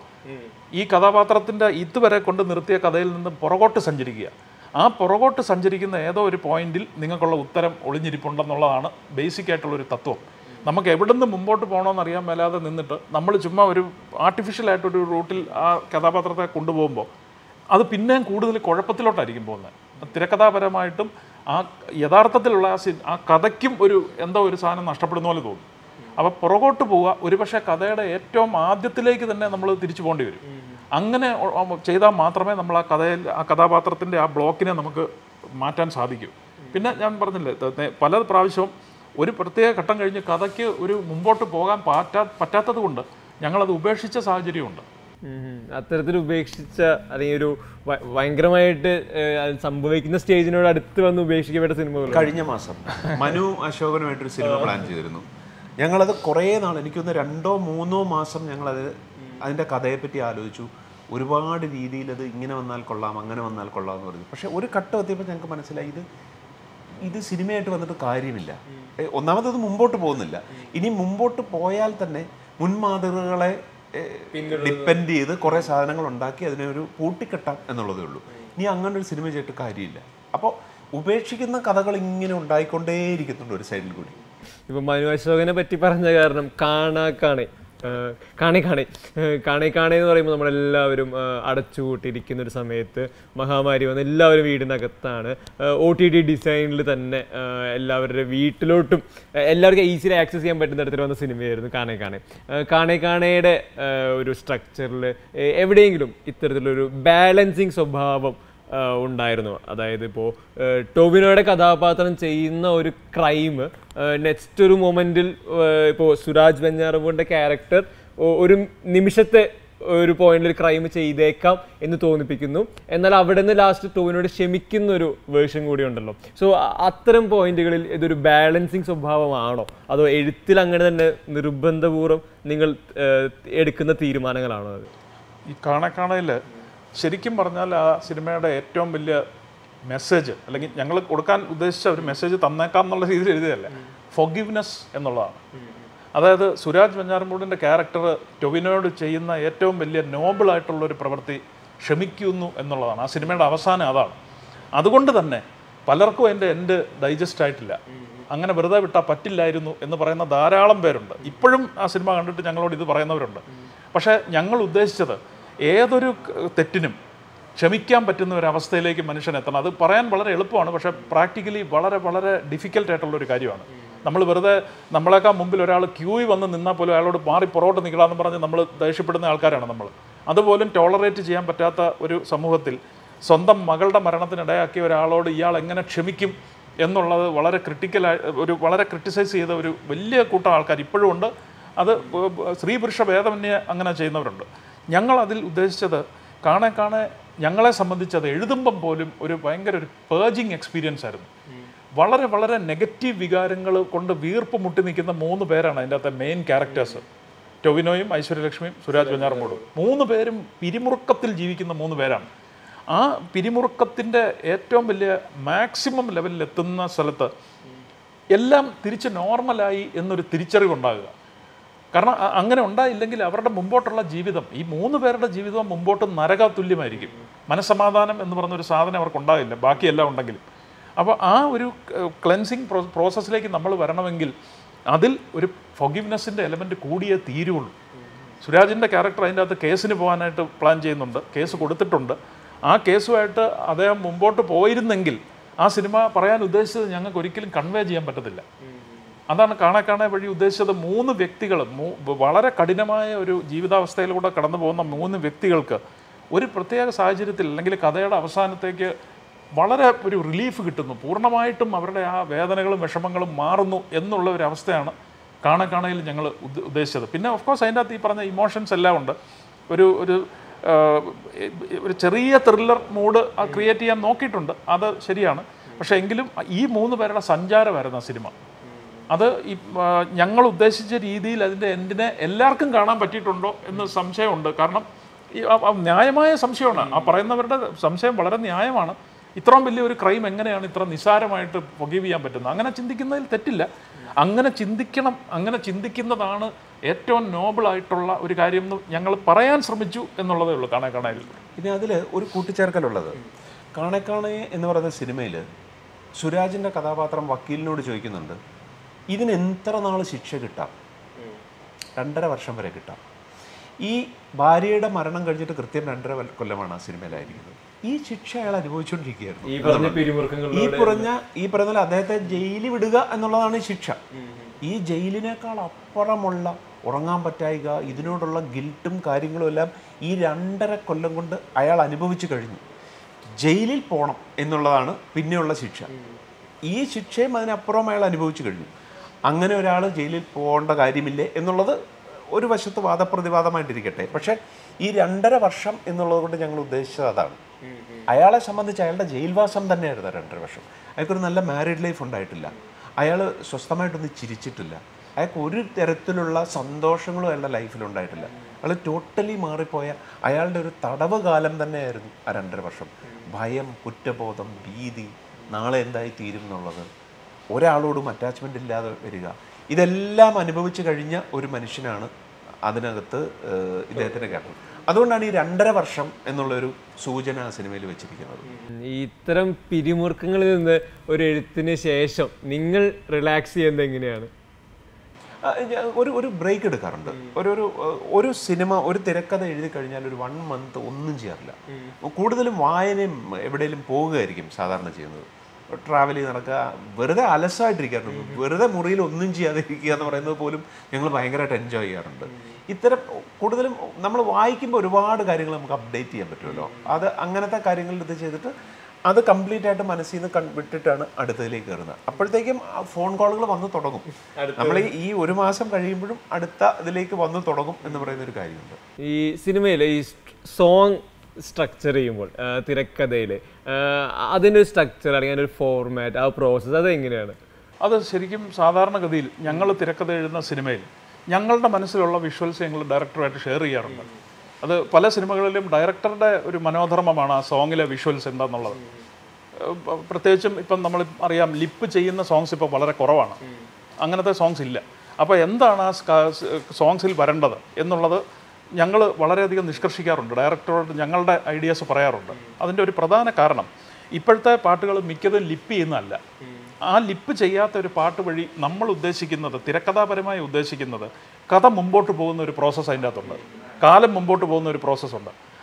ഈ കഥാപാത്രത്തിൻ്റെ ഇതുവരെ കൊണ്ട് നിർത്തിയ കഥയിൽ നിന്ന് പുറകോട്ട് സഞ്ചരിക്കുക ആ പുറകോട്ട് സഞ്ചരിക്കുന്ന ഏതോ ഒരു പോയിന്റിൽ നിങ്ങൾക്കുള്ള ഉത്തരം ഒളിഞ്ഞിരിപ്പുണ്ടെന്നുള്ളതാണ് ബേസിക് ആയിട്ടുള്ളൊരു തത്വം നമുക്ക് എവിടെ നിന്ന് മുമ്പോട്ട് പോകണമെന്ന് അറിയാൻ മേലാതെ നിന്നിട്ട് നമ്മൾ ചുമ്മാ ഒരു ആർട്ടിഫിഷ്യൽ ആയിട്ടൊരു റൂട്ടിൽ ആ കഥാപാത്രത്തെ കൊണ്ടുപോകുമ്പോൾ അത് പിന്നെയും കൂടുതൽ കുഴപ്പത്തിലോട്ടായിരിക്കും പോകുന്നത് തിരക്കഥാപരമായിട്ടും ആ യഥാർത്ഥത്തിലുള്ള ആ സി ആ കഥയ്ക്കും ഒരു എന്തോ ഒരു സാധനം നഷ്ടപ്പെടുന്ന പോലെ തോന്നും അപ്പോൾ പുറകോട്ട് പോവുക ഒരുപക്ഷെ കഥയുടെ ഏറ്റവും ആദ്യത്തിലേക്ക് തന്നെ നമ്മൾ തിരിച്ചു പോകേണ്ടി വരും അങ്ങനെ ഒ- ഒ- ചെയ്താൽ മാത്രമേ നമ്മൾ ആ കഥയിൽ ആ കഥാപാത്രത്തിൻ്റെ ആ ബ്ലോക്കിനെ നമുക്ക് മാറ്റാൻ സാധിക്കൂ പിന്നെ ഞാൻ പറഞ്ഞില്ലേ ത- നേ- പല പ്രാവശ്യവും ഒരു പ്രത്യേക ഘട്ടം കഴിഞ്ഞ് കഥയ്ക്ക് ഒരു മുമ്പോട്ട് പോകാൻ പറ്റാ പറ്റാത്തത് കൊണ്ട് ഞങ്ങളത് ഉപേക്ഷിച്ച സാഹചര്യമുണ്ട് ഉം. അത്തരത്തിൽ ഉപേക്ഷിച്ച അല്ലെങ്കിൽ ഒരു ഭ- ഭയങ്കരമായിട്ട് ഏഹ്, അത് സംഭവിക്കുന്ന സ്റ്റേജിനോട് അടുത്ത് വന്ന് ഉപേക്ഷിക്കപ്പെട്ട സിനിമകൾ കഴിഞ്ഞ മാസം മനു അശോകനുമായിട്ടൊരു സിനിമ പ്ലാൻ ചെയ്തിരുന്നു ഞങ്ങളത് കുറേ നാൾ എനിക്കൊന്ന് രണ്ടോ മൂന്നോ മാസം ഞങ്ങളത് അതിൻ്റെ കഥയെപ്പറ്റി ആലോചിച്ചു ഒരുപാട് രീതിയിൽ അത് ഇങ്ങനെ വന്നാൽ കൊള്ളാം അങ്ങനെ വന്നാൽ കൊള്ളാം എന്ന് പറഞ്ഞു പക്ഷേ ഒരു ഘട്ടം എത്തിയപ്പോൾ ഞങ്ങൾക്ക് മനസ്സിലായി ഇത് ഇത് സിനിമയായിട്ട് വന്നിട്ട് കാര്യമില്ല ഏ, ഒന്നാമത് ഇത് മുമ്പോട്ട് പോകുന്നില്ല ഇനി മുമ്പോട്ട് പോയാൽ തന്നെ മുൻമാതൃകളെ ഡിപ്പെൻഡ് ചെയ്ത് കുറേ സാധനങ്ങൾ ഉണ്ടാക്കി അതിനെ ഒരു പൂട്ടിക്കെട്ടാം എന്നുള്ളതേ ഉള്ളൂ ഇനി അങ്ങനെ ഒരു സിനിമ ചെയ്തിട്ട് കാര്യമില്ല അപ്പോൾ ഉപേക്ഷിക്കുന്ന കഥകൾ ഇങ്ങനെ ഉണ്ടായിക്കൊണ്ടേയിരിക്കുന്നുണ്ട് ഒരു സൈഡിൽ കൂടി ഇപ്പൊ മനു അശോകനെ പറ്റി പറഞ്ഞ കാരണം കാണാ കാണേ ഏഹ് കാണേ കാണേ ഏഹ് കാണേ കാണേ എന്ന് പറയുമ്പോൾ നമ്മളെല്ലാവരും ഏഹ് അടച്ചുകൂട്ടിയിരിക്കുന്ന ഒരു സമയത്ത് മഹാമാരി വന്ന് എല്ലാവരും വീടിനകത്താണ് ഒ ടി ടി ഡിസൈനിൽ തന്നെ ഏഹ് എല്ലാവരുടെ വീട്ടിലോട്ടും ഏഹ് എല്ലാവർക്കും ഈസിലി ആക്സസ് ചെയ്യാൻ പറ്റുന്ന തരത്തിൽ വന്ന സിനിമയായിരുന്നു കാണേ കാണേ ഏഹ് കാണേ കാണയുടെ ഏഹ് ഒരു സ്ട്രക്ചറിൽ എവിടെയെങ്കിലും ഇത്തരത്തിലൊരു ബാലൻസിങ് സ്വഭാവം ആഹ് ഉണ്ടായിരുന്നു അതായത് ഇപ്പോൾ ടോവിനോയുടെ കഥാപാത്രം ചെയ്യുന്ന ഒരു ക്രൈം നെക്സ്റ്റ് ഒരു മൊമെന്റിൽ ഇപ്പോൾ സുരാജ് വെഞ്ഞാറമ്പൂന്റെ ക്യാരക്ടർ ഒരു നിമിഷത്തെ ഒരു പോയിന്റിൽ ക്രൈം ചെയ്തേക്കാം എന്ന് തോന്നിപ്പിക്കുന്നു എന്നാൽ അവിടെ നിന്ന് ലാസ്റ്റ് ടോവിനോട് ക്ഷമിക്കുന്ന ഒരു വേർഷൻ കൂടി ഉണ്ടല്ലോ സോ അത്തരം പോയിന്റുകളിൽ ഇതൊരു ബാലൻസിങ് സ്വഭാവമാണോ അതോ എഴുത്തിൽ അങ്ങനെ തന്നെ നിർബന്ധപൂർവ്വം നിങ്ങൾ ആഹ് എടുക്കുന്ന തീരുമാനങ്ങളാണോ അത് ഈ കാണക്കാണയിൽ ശരിക്കും പറഞ്ഞാൽ ആ സിനിമയുടെ ഏറ്റവും വലിയ മെസ്സേജ് അല്ലെങ്കിൽ ഞങ്ങൾ കൊടുക്കാൻ ഉദ്ദേശിച്ച ഒരു മെസ്സേജ് തന്നേക്കാം എന്നുള്ള രീതിയിൽ എഴുതിയതല്ല ഫൊഗിവ്നെസ് എന്നുള്ളതാണ് അതായത് സുരാജ് വെഞ്ഞാറമൂടിൻ്റെ ക്യാരക്ടർ ടൊവിനോട് ചെയ്യുന്ന ഏറ്റവും വലിയ നോബിൾ ആയിട്ടുള്ള ഒരു പ്രവൃത്തി ക്ഷമിക്കുന്നു എന്നുള്ളതാണ് ആ സിനിമയുടെ അവസാനം അതാണ് അതുകൊണ്ട് തന്നെ പലർക്കും അതിൻ്റെ എൻഡ് ഡൈജസ്റ്റ് ആയിട്ടില്ല അങ്ങനെ വെറുതെ വിട്ടാൽ പറ്റില്ലായിരുന്നു എന്ന് പറയുന്ന ധാരാളം പേരുണ്ട് ഇപ്പോഴും ആ സിനിമ കണ്ടിട്ട് ഞങ്ങളോട് ഇത് പറയുന്നവരുണ്ട് പക്ഷേ ഞങ്ങൾ ഉദ്ദേശിച്ചത് ഏതൊരു ക- തെറ്റിനും ക്ഷമിക്കാൻ പറ്റുന്ന ഒരു അവസ്ഥയിലേക്ക് മനുഷ്യൻ എത്തണം അത് പറയാൻ വളരെ എളുപ്പമാണ് പക്ഷേ പ്രാക്ടിക്കലി വളരെ വളരെ ഡിഫിക്കൽട്ട് ആയിട്ടുള്ള ഒരു കാര്യമാണ് നമ്മൾ വെറുതെ നമ്മളെക്കാൾ മുമ്പിൽ ഒരാൾ ക്യൂയിൽ വന്ന് നിന്നാൽ പോലും അയാളോട് മാറി പുറകോട്ട് നിൽക്കണമെന്ന് പറഞ്ഞ് നമ്മൾ ദേഷ്യപ്പെടുന്ന ആൾക്കാരാണ് നമ്മൾ അതുപോലും ടോളറേറ്റ് ചെയ്യാൻ പറ്റാത്ത ഒരു സമൂഹത്തിൽ സ്വന്തം മകളുടെ മരണത്തിനിടയാക്കിയ ഒരാളോട് ഇയാൾ എങ്ങനെ ക്ഷമിക്കും എന്നുള്ളത് വളരെ ക്രിട്ടിക്കലായി ഒരു വളരെ ക്രിട്ടിസൈസ് ചെയ്ത ഒരു വലിയ കൂട്ടം ആൾക്കാർ ഇപ്പോഴും ഉണ്ട് അത് ബ- ബ- സ്ത്രീ പുരുഷ ഭേദമന്യേ അങ്ങനെ ചെയ്യുന്നവരുണ്ട് ഞങ്ങൾ അതിൽ ഉദ്ദേശിച്ചത് കാണെ കാണെ ഞങ്ങളെ സംബന്ധിച്ചത് എഴുതുമ്പം പോലും ഒരു ഭയങ്കര ഒരു പേജിങ് എക്സ്പീരിയൻസ് ആയിരുന്നു വളരെ വളരെ നെഗറ്റീവ് വികാരങ്ങൾ കൊണ്ട് വീർപ്പ് മുട്ടി നിൽക്കുന്ന മൂന്ന് പേരാണ് അതിൻ്റെ അകത്തെ മെയിൻ ക്യാരക്ടേഴ്സ് ടൊവിനോയും ഐശ്വര്യലക്ഷ്മിയും സുരാജ് വെഞ്ഞാറമൂടും മൂന്ന് പേരും പിരിമുറുക്കത്തിൽ ജീവിക്കുന്ന മൂന്ന് പേരാണ് ആ പിരിമുറുക്കത്തിൻ്റെ ഏറ്റവും വലിയ മാക്സിമം ലെവലിൽ എത്തുന്ന സ്ഥലത്ത് എല്ലാം തിരിച്ച് നോർമലായി എന്നൊരു തിരിച്ചറിവുണ്ടാകുക കാരണം അ- അങ്ങനെ ഉണ്ടായില്ലെങ്കിൽ അവരുടെ മുമ്പോട്ടുള്ള ജീവിതം ഈ മൂന്ന് പേരുടെ ജീവിതവും മുമ്പോട്ട് നരക തുല്യമായിരിക്കും മനസ്സമാധാനം എന്ന് പറഞ്ഞൊരു സാധനം അവർക്ക് ഉണ്ടാകില്ല ബാക്കിയെല്ലാം ഉണ്ടെങ്കിലും അപ്പോൾ ആ ഒരു ക്ലെൻസിങ് പ്രോസസ്സിലേക്ക് നമ്മൾ വരണമെങ്കിൽ അതിൽ ഒരു ഫൊഗിവ്നെസ്സിൻ്റെ എലമെൻറ്റ് കൂടിയേ തീരുള്ളൂ സുരാജിൻ്റെ ക്യാരക്ടർ അതിൻ്റെ അകത്ത് കേസിന് പോകാനായിട്ട് പ്ലാൻ ചെയ്യുന്നുണ്ട് കേസ് കൊടുത്തിട്ടുണ്ട് ആ കേസുമായിട്ട് അദ്ദേഹം മുമ്പോട്ട് പോയിരുന്നെങ്കിൽ ആ സിനിമ പറയാൻ ഉദ്ദേശിച്ചത് ഞങ്ങൾക്ക് ഒരിക്കലും കൺവേ ചെയ്യാൻ പറ്റത്തില്ല അതാണ് കാണെ കാണെ വഴി ഉദ്ദേശിച്ചത് മൂന്ന് വ്യക്തികൾ മൂ- വളരെ കഠിനമായ ഒരു ജീവിതാവസ്ഥയിലൂടെ കടന്നു പോകുന്ന മൂന്ന് വ്യക്തികൾക്ക് ഒരു പ്രത്യേക സാഹചര്യത്തിൽ അല്ലെങ്കിൽ കഥയുടെ അവസാനത്തേക്ക് വളരെ ഒരു റിലീഫ് കിട്ടുന്നു പൂർണ്ണമായിട്ടും അവരുടെ ആ വേദനകളും വിഷമങ്ങളും മാറുന്നു എന്നുള്ള ഒരു അവസ്ഥയാണ് കാണെ കാണയിൽ ഞങ്ങൾ ഉദ്ദേശിച്ചത് പിന്നെ ഓഫ് കോഴ്സ് അതിൻ്റെ അകത്ത് ഈ പറഞ്ഞ ഇമോഷൻസ് എല്ലാം ഉണ്ട് ഒരു ഒരു ആ, ഒരു ചെറിയ ത്രില്ലർ മൂഡ് ക്രിയേറ്റ് ചെയ്യാൻ നോക്കിയിട്ടുണ്ട് അത് ശരിയാണ് പക്ഷേ എങ്കിലും ഈ മൂന്ന് പേരുടെ സഞ്ചാരമായിരുന്നു ആ സിനിമ അത് ഈ ആ, ഞങ്ങൾ ഉദ്ദേശിച്ച രീതിയിൽ അതിൻ്റെ എൻഡിനെ എല്ലാവർക്കും കാണാൻ പറ്റിയിട്ടുണ്ടോ എന്ന് സംശയമുണ്ട് കാരണം ഈ ആ- ആ ന്യായമായ സംശയമാണ് ആ പറയുന്നവരുടെ സംശയം വളരെ ന്യായമാണ് ഇത്രയും വലിയ ഒരു ക്രൈം എങ്ങനെയാണ് ഇത്ര നിസ്സാരമായിട്ട് ഫൊഗീവ് ചെയ്യാൻ പറ്റുന്നത് അങ്ങനെ ചിന്തിക്കുന്നതിൽ തെറ്റില്ല അങ്ങനെ ചിന്തിക്കണം അങ്ങനെ ചിന്തിക്കുന്നതാണ് ഏറ്റവും നോബിളായിട്ടുള്ള ഒരു കാര്യം എന്ന് ഞങ്ങൾ പറയാൻ ശ്രമിച്ചു എന്നുള്ളതേ ഉള്ളൂ കാണാൻ കാണാൻ പിന്നെ അതിൽ ഒരു കൂട്ടിച്ചേർക്കലുള്ളത് കാണെ കാണെ എന്ന് പറയുന്ന സിനിമയിൽ സുരാജിൻ്റെ കഥാപാത്രം വക്കീലിനോട് ചോദിക്കുന്നുണ്ട് ഇതിന് എത്ര നാൾ ശിക്ഷ കിട്ടാം രണ്ടര വർഷം വരെ കിട്ടാം ഈ ഭാര്യയുടെ മരണം കഴിഞ്ഞിട്ട് കൃത്യം രണ്ടര വൽ- കൊല്ലമാണ് ആ സിനിമയിലായിരിക്കുന്നത് ഈ ശിക്ഷ അയാൾ അനുഭവിച്ചുകൊണ്ടിരിക്കുകയായിരുന്നു ഈ പറഞ്ഞ പിരിമുറുക്കങ്ങൾ ഈ പറഞ്ഞ ഈ പറഞ്ഞ പോലെ അദ്ദേഹത്തെ ജയിലിൽ വിടുക എന്നുള്ളതാണ് ഈ ശിക്ഷ ഈ ജയിലിനേക്കാൾ അപ്പുറമുള്ള ഉറങ്ങാൻ പറ്റായിക ഇതിനോടുള്ള ഗിൽട്ടും കാര്യങ്ങളും എല്ലാം ഈ രണ്ടര കൊല്ലം കൊണ്ട് അയാൾ അനുഭവിച്ചു കഴിഞ്ഞു ജയിലിൽ പോകണം എന്നുള്ളതാണ് പിന്നെയുള്ള ശിക്ഷ ഈ ശിക്ഷയും അതിനപ്പുറം അയാൾ അനുഭവിച്ചു കഴിഞ്ഞു അങ്ങനെ ഒരാൾ ജയിലിൽ പോകേണ്ട കാര്യമില്ലേ എന്നുള്ളത് ഒരു വശത്ത് വാദപ്രതിവാദമായിട്ടിരിക്കട്ടെ പക്ഷേ ഈ രണ്ടര വർഷം എന്നുള്ളത് കൊണ്ട് ഞങ്ങൾ ഉദ്ദേശിച്ചത് അതാണ് അയാളെ സംബന്ധിച്ച് അയാളുടെ ജയിൽവാസം തന്നെയായിരുന്നു രണ്ടര വർഷം അയാൾക്കൊരു നല്ല മാരീഡ് ലൈഫ് ഉണ്ടായിട്ടില്ല അയാൾ സ്വസ്ഥമായിട്ടൊന്നും ചിരിച്ചിട്ടില്ല അയാൾക്ക് ഒരു തരത്തിലുള്ള സന്തോഷങ്ങളും അയാളുടെ ലൈഫിൽ ഉണ്ടായിട്ടില്ല അയാൾ ടോട്ടലി മാറിപ്പോയ അയാളുടെ ഒരു തടവ് കാലം തന്നെയായിരുന്നു ആ രണ്ടര വർഷം ഭയം കുറ്റബോധം ഭീതി നാളെ എന്തായി തീരും എന്നുള്ളത് ഒരാളോടും അറ്റാച്ച്മെൻ്റ് ഇല്ലാതെ വരിക ഇതെല്ലാം അനുഭവിച്ചു കഴിഞ്ഞ ഒരു മനുഷ്യനാണ് അതിനകത്ത് ഏഹ്, ഇദ്ദേഹത്തിൻ്റെ ക്യാരക്ടർ അതുകൊണ്ടാണ് ഈ രണ്ടര വർഷം എന്നുള്ളൊരു സൂചന ആ സിനിമയിൽ വെച്ചിരിക്കുന്നത് ഈ ഇത്തരം പിരിമുറുക്കങ്ങളിൽ നിന്ന് ഒരു എഴുത്തിന് ശേഷം നിങ്ങൾ റിലാക്സ് ചെയ്യുന്നത് എങ്ങനെയാണ് ആ, ഞാൻ ഒരു ഒരു ബ്രേക്ക് എടുക്കാറുണ്ട് ഒരു ഒരു ഏഹ്, ഒരു സിനിമ ഒരു തിരക്കഥ എഴുതി കഴിഞ്ഞാൽ ഒരു വൺ മന്ത് ഒന്നും ചെയ്യാറില്ല കൂടുതലും വായനയും എവിടെയെങ്കിലും പോവുകയായിരിക്കും സാധാരണ ചെയ്യുന്നത് ട്രാവൽ ചെയ്ത് നടക്കുക വെറുതെ അലസായിട്ടിരിക്കാറുണ്ട് വെറുതെ മുറിയിൽ ഒന്നും ചെയ്യാതെ ഇരിക്കുക എന്ന് പറയുന്നത് പോലും ഞങ്ങൾ ഭയങ്കരമായിട്ട് എൻജോയ് ചെയ്യാറുണ്ട് ഇത്തരം കൂടുതലും നമ്മൾ വായിക്കുമ്പോൾ ഒരുപാട് കാര്യങ്ങൾ നമുക്ക് അപ്ഡേറ്റ് ചെയ്യാൻ പറ്റുമല്ലോ അത് അങ്ങനത്തെ കാര്യങ്ങളിൽ ഇത് ചെയ്തിട്ട് അത് കംപ്ലീറ്റ് ആയിട്ട് മനസ്സിൽ നിന്ന് കൺ- വിട്ടിട്ടാണ് അടുത്തതിലേക്ക് കയറുന്നത് അപ്പോഴത്തേക്കും ഫോൺ കോളുകൾ വന്ന് തുടങ്ങും നമ്മൾ ഈ ഒരു മാസം കഴിയുമ്പോഴും അടുത്ത ഇതിലേക്ക് വന്ന് തുടങ്ങും എന്ന് പറയുന്ന ഒരു കാര്യമുണ്ട് ഈ സിനിമയിൽ ഈ സോങ് സ്ട്രക്ചർ ചെയ്യുമ്പോൾ ആ, തിരക്കഥയിൽ ആ, അതിൻ്റെ ഒരു സ്ട്രക്ചർ അല്ലെങ്കിൽ അതിൻ്റെ ഒരു ഫോർമാറ്റ് ആ പ്രോസസ്സ് അത് എങ്ങനെയാണ് അത് ശരിക്കും സാധാരണഗതിയിൽ ഞങ്ങൾ തിരക്കഥ എഴുതുന്ന സിനിമയിൽ ഞങ്ങളുടെ മനസ്സിലുള്ള വിഷ്വൽസ് ഞങ്ങൾ ഡയറക്ടറുമായിട്ട് ഷെയർ ചെയ്യാറുണ്ട് അത് പല സിനിമകളിലും ഡയറക്ടറുടെ ഒരു മനോധർമ്മമാണ് ആ സോങ്ങിലെ വിഷ്വൽസ് എന്താണെന്നുള്ളത് ഏഹ് പ- പ്രത്യേകിച്ചും ഇപ്പം നമ്മൾ അറിയാം ലിപ്പ് ചെയ്യുന്ന സോങ്സ് ഇപ്പോൾ വളരെ കുറവാണ് അങ്ങനത്തെ സോങ്സ് ഇല്ല അപ്പോൾ എന്താണ് ആ സോങ്സിൽ വരേണ്ടത് എന്നുള്ളത് ഞങ്ങൾ വളരെയധികം നിഷ്കർഷിക്കാറുണ്ട് ഡയറക്ടറോട് ഞങ്ങളുടെ ഐഡിയാസ് പറയാറുണ്ട് അതിൻ്റെ ഒരു പ്രധാന കാരണം ഇപ്പോഴത്തെ പാട്ടുകൾ മിക്കതും ലിപ്പ് ചെയ്യുന്നതല്ല ആ ലിപ്പ് ചെയ്യാത്ത ഒരു പാട്ട് വഴി നമ്മൾ ഉദ്ദേശിക്കുന്നത് തിരക്കഥാപരമായി ഉദ്ദേശിക്കുന്നത് കഥ മുമ്പോട്ട് പോകുന്ന ഒരു പ്രോസസ്സ് അതിൻ്റെ അകത്തുണ്ട് കാലം മുമ്പോട്ട് പോകുന്ന ഒരു പ്രോസസ്സുണ്ട്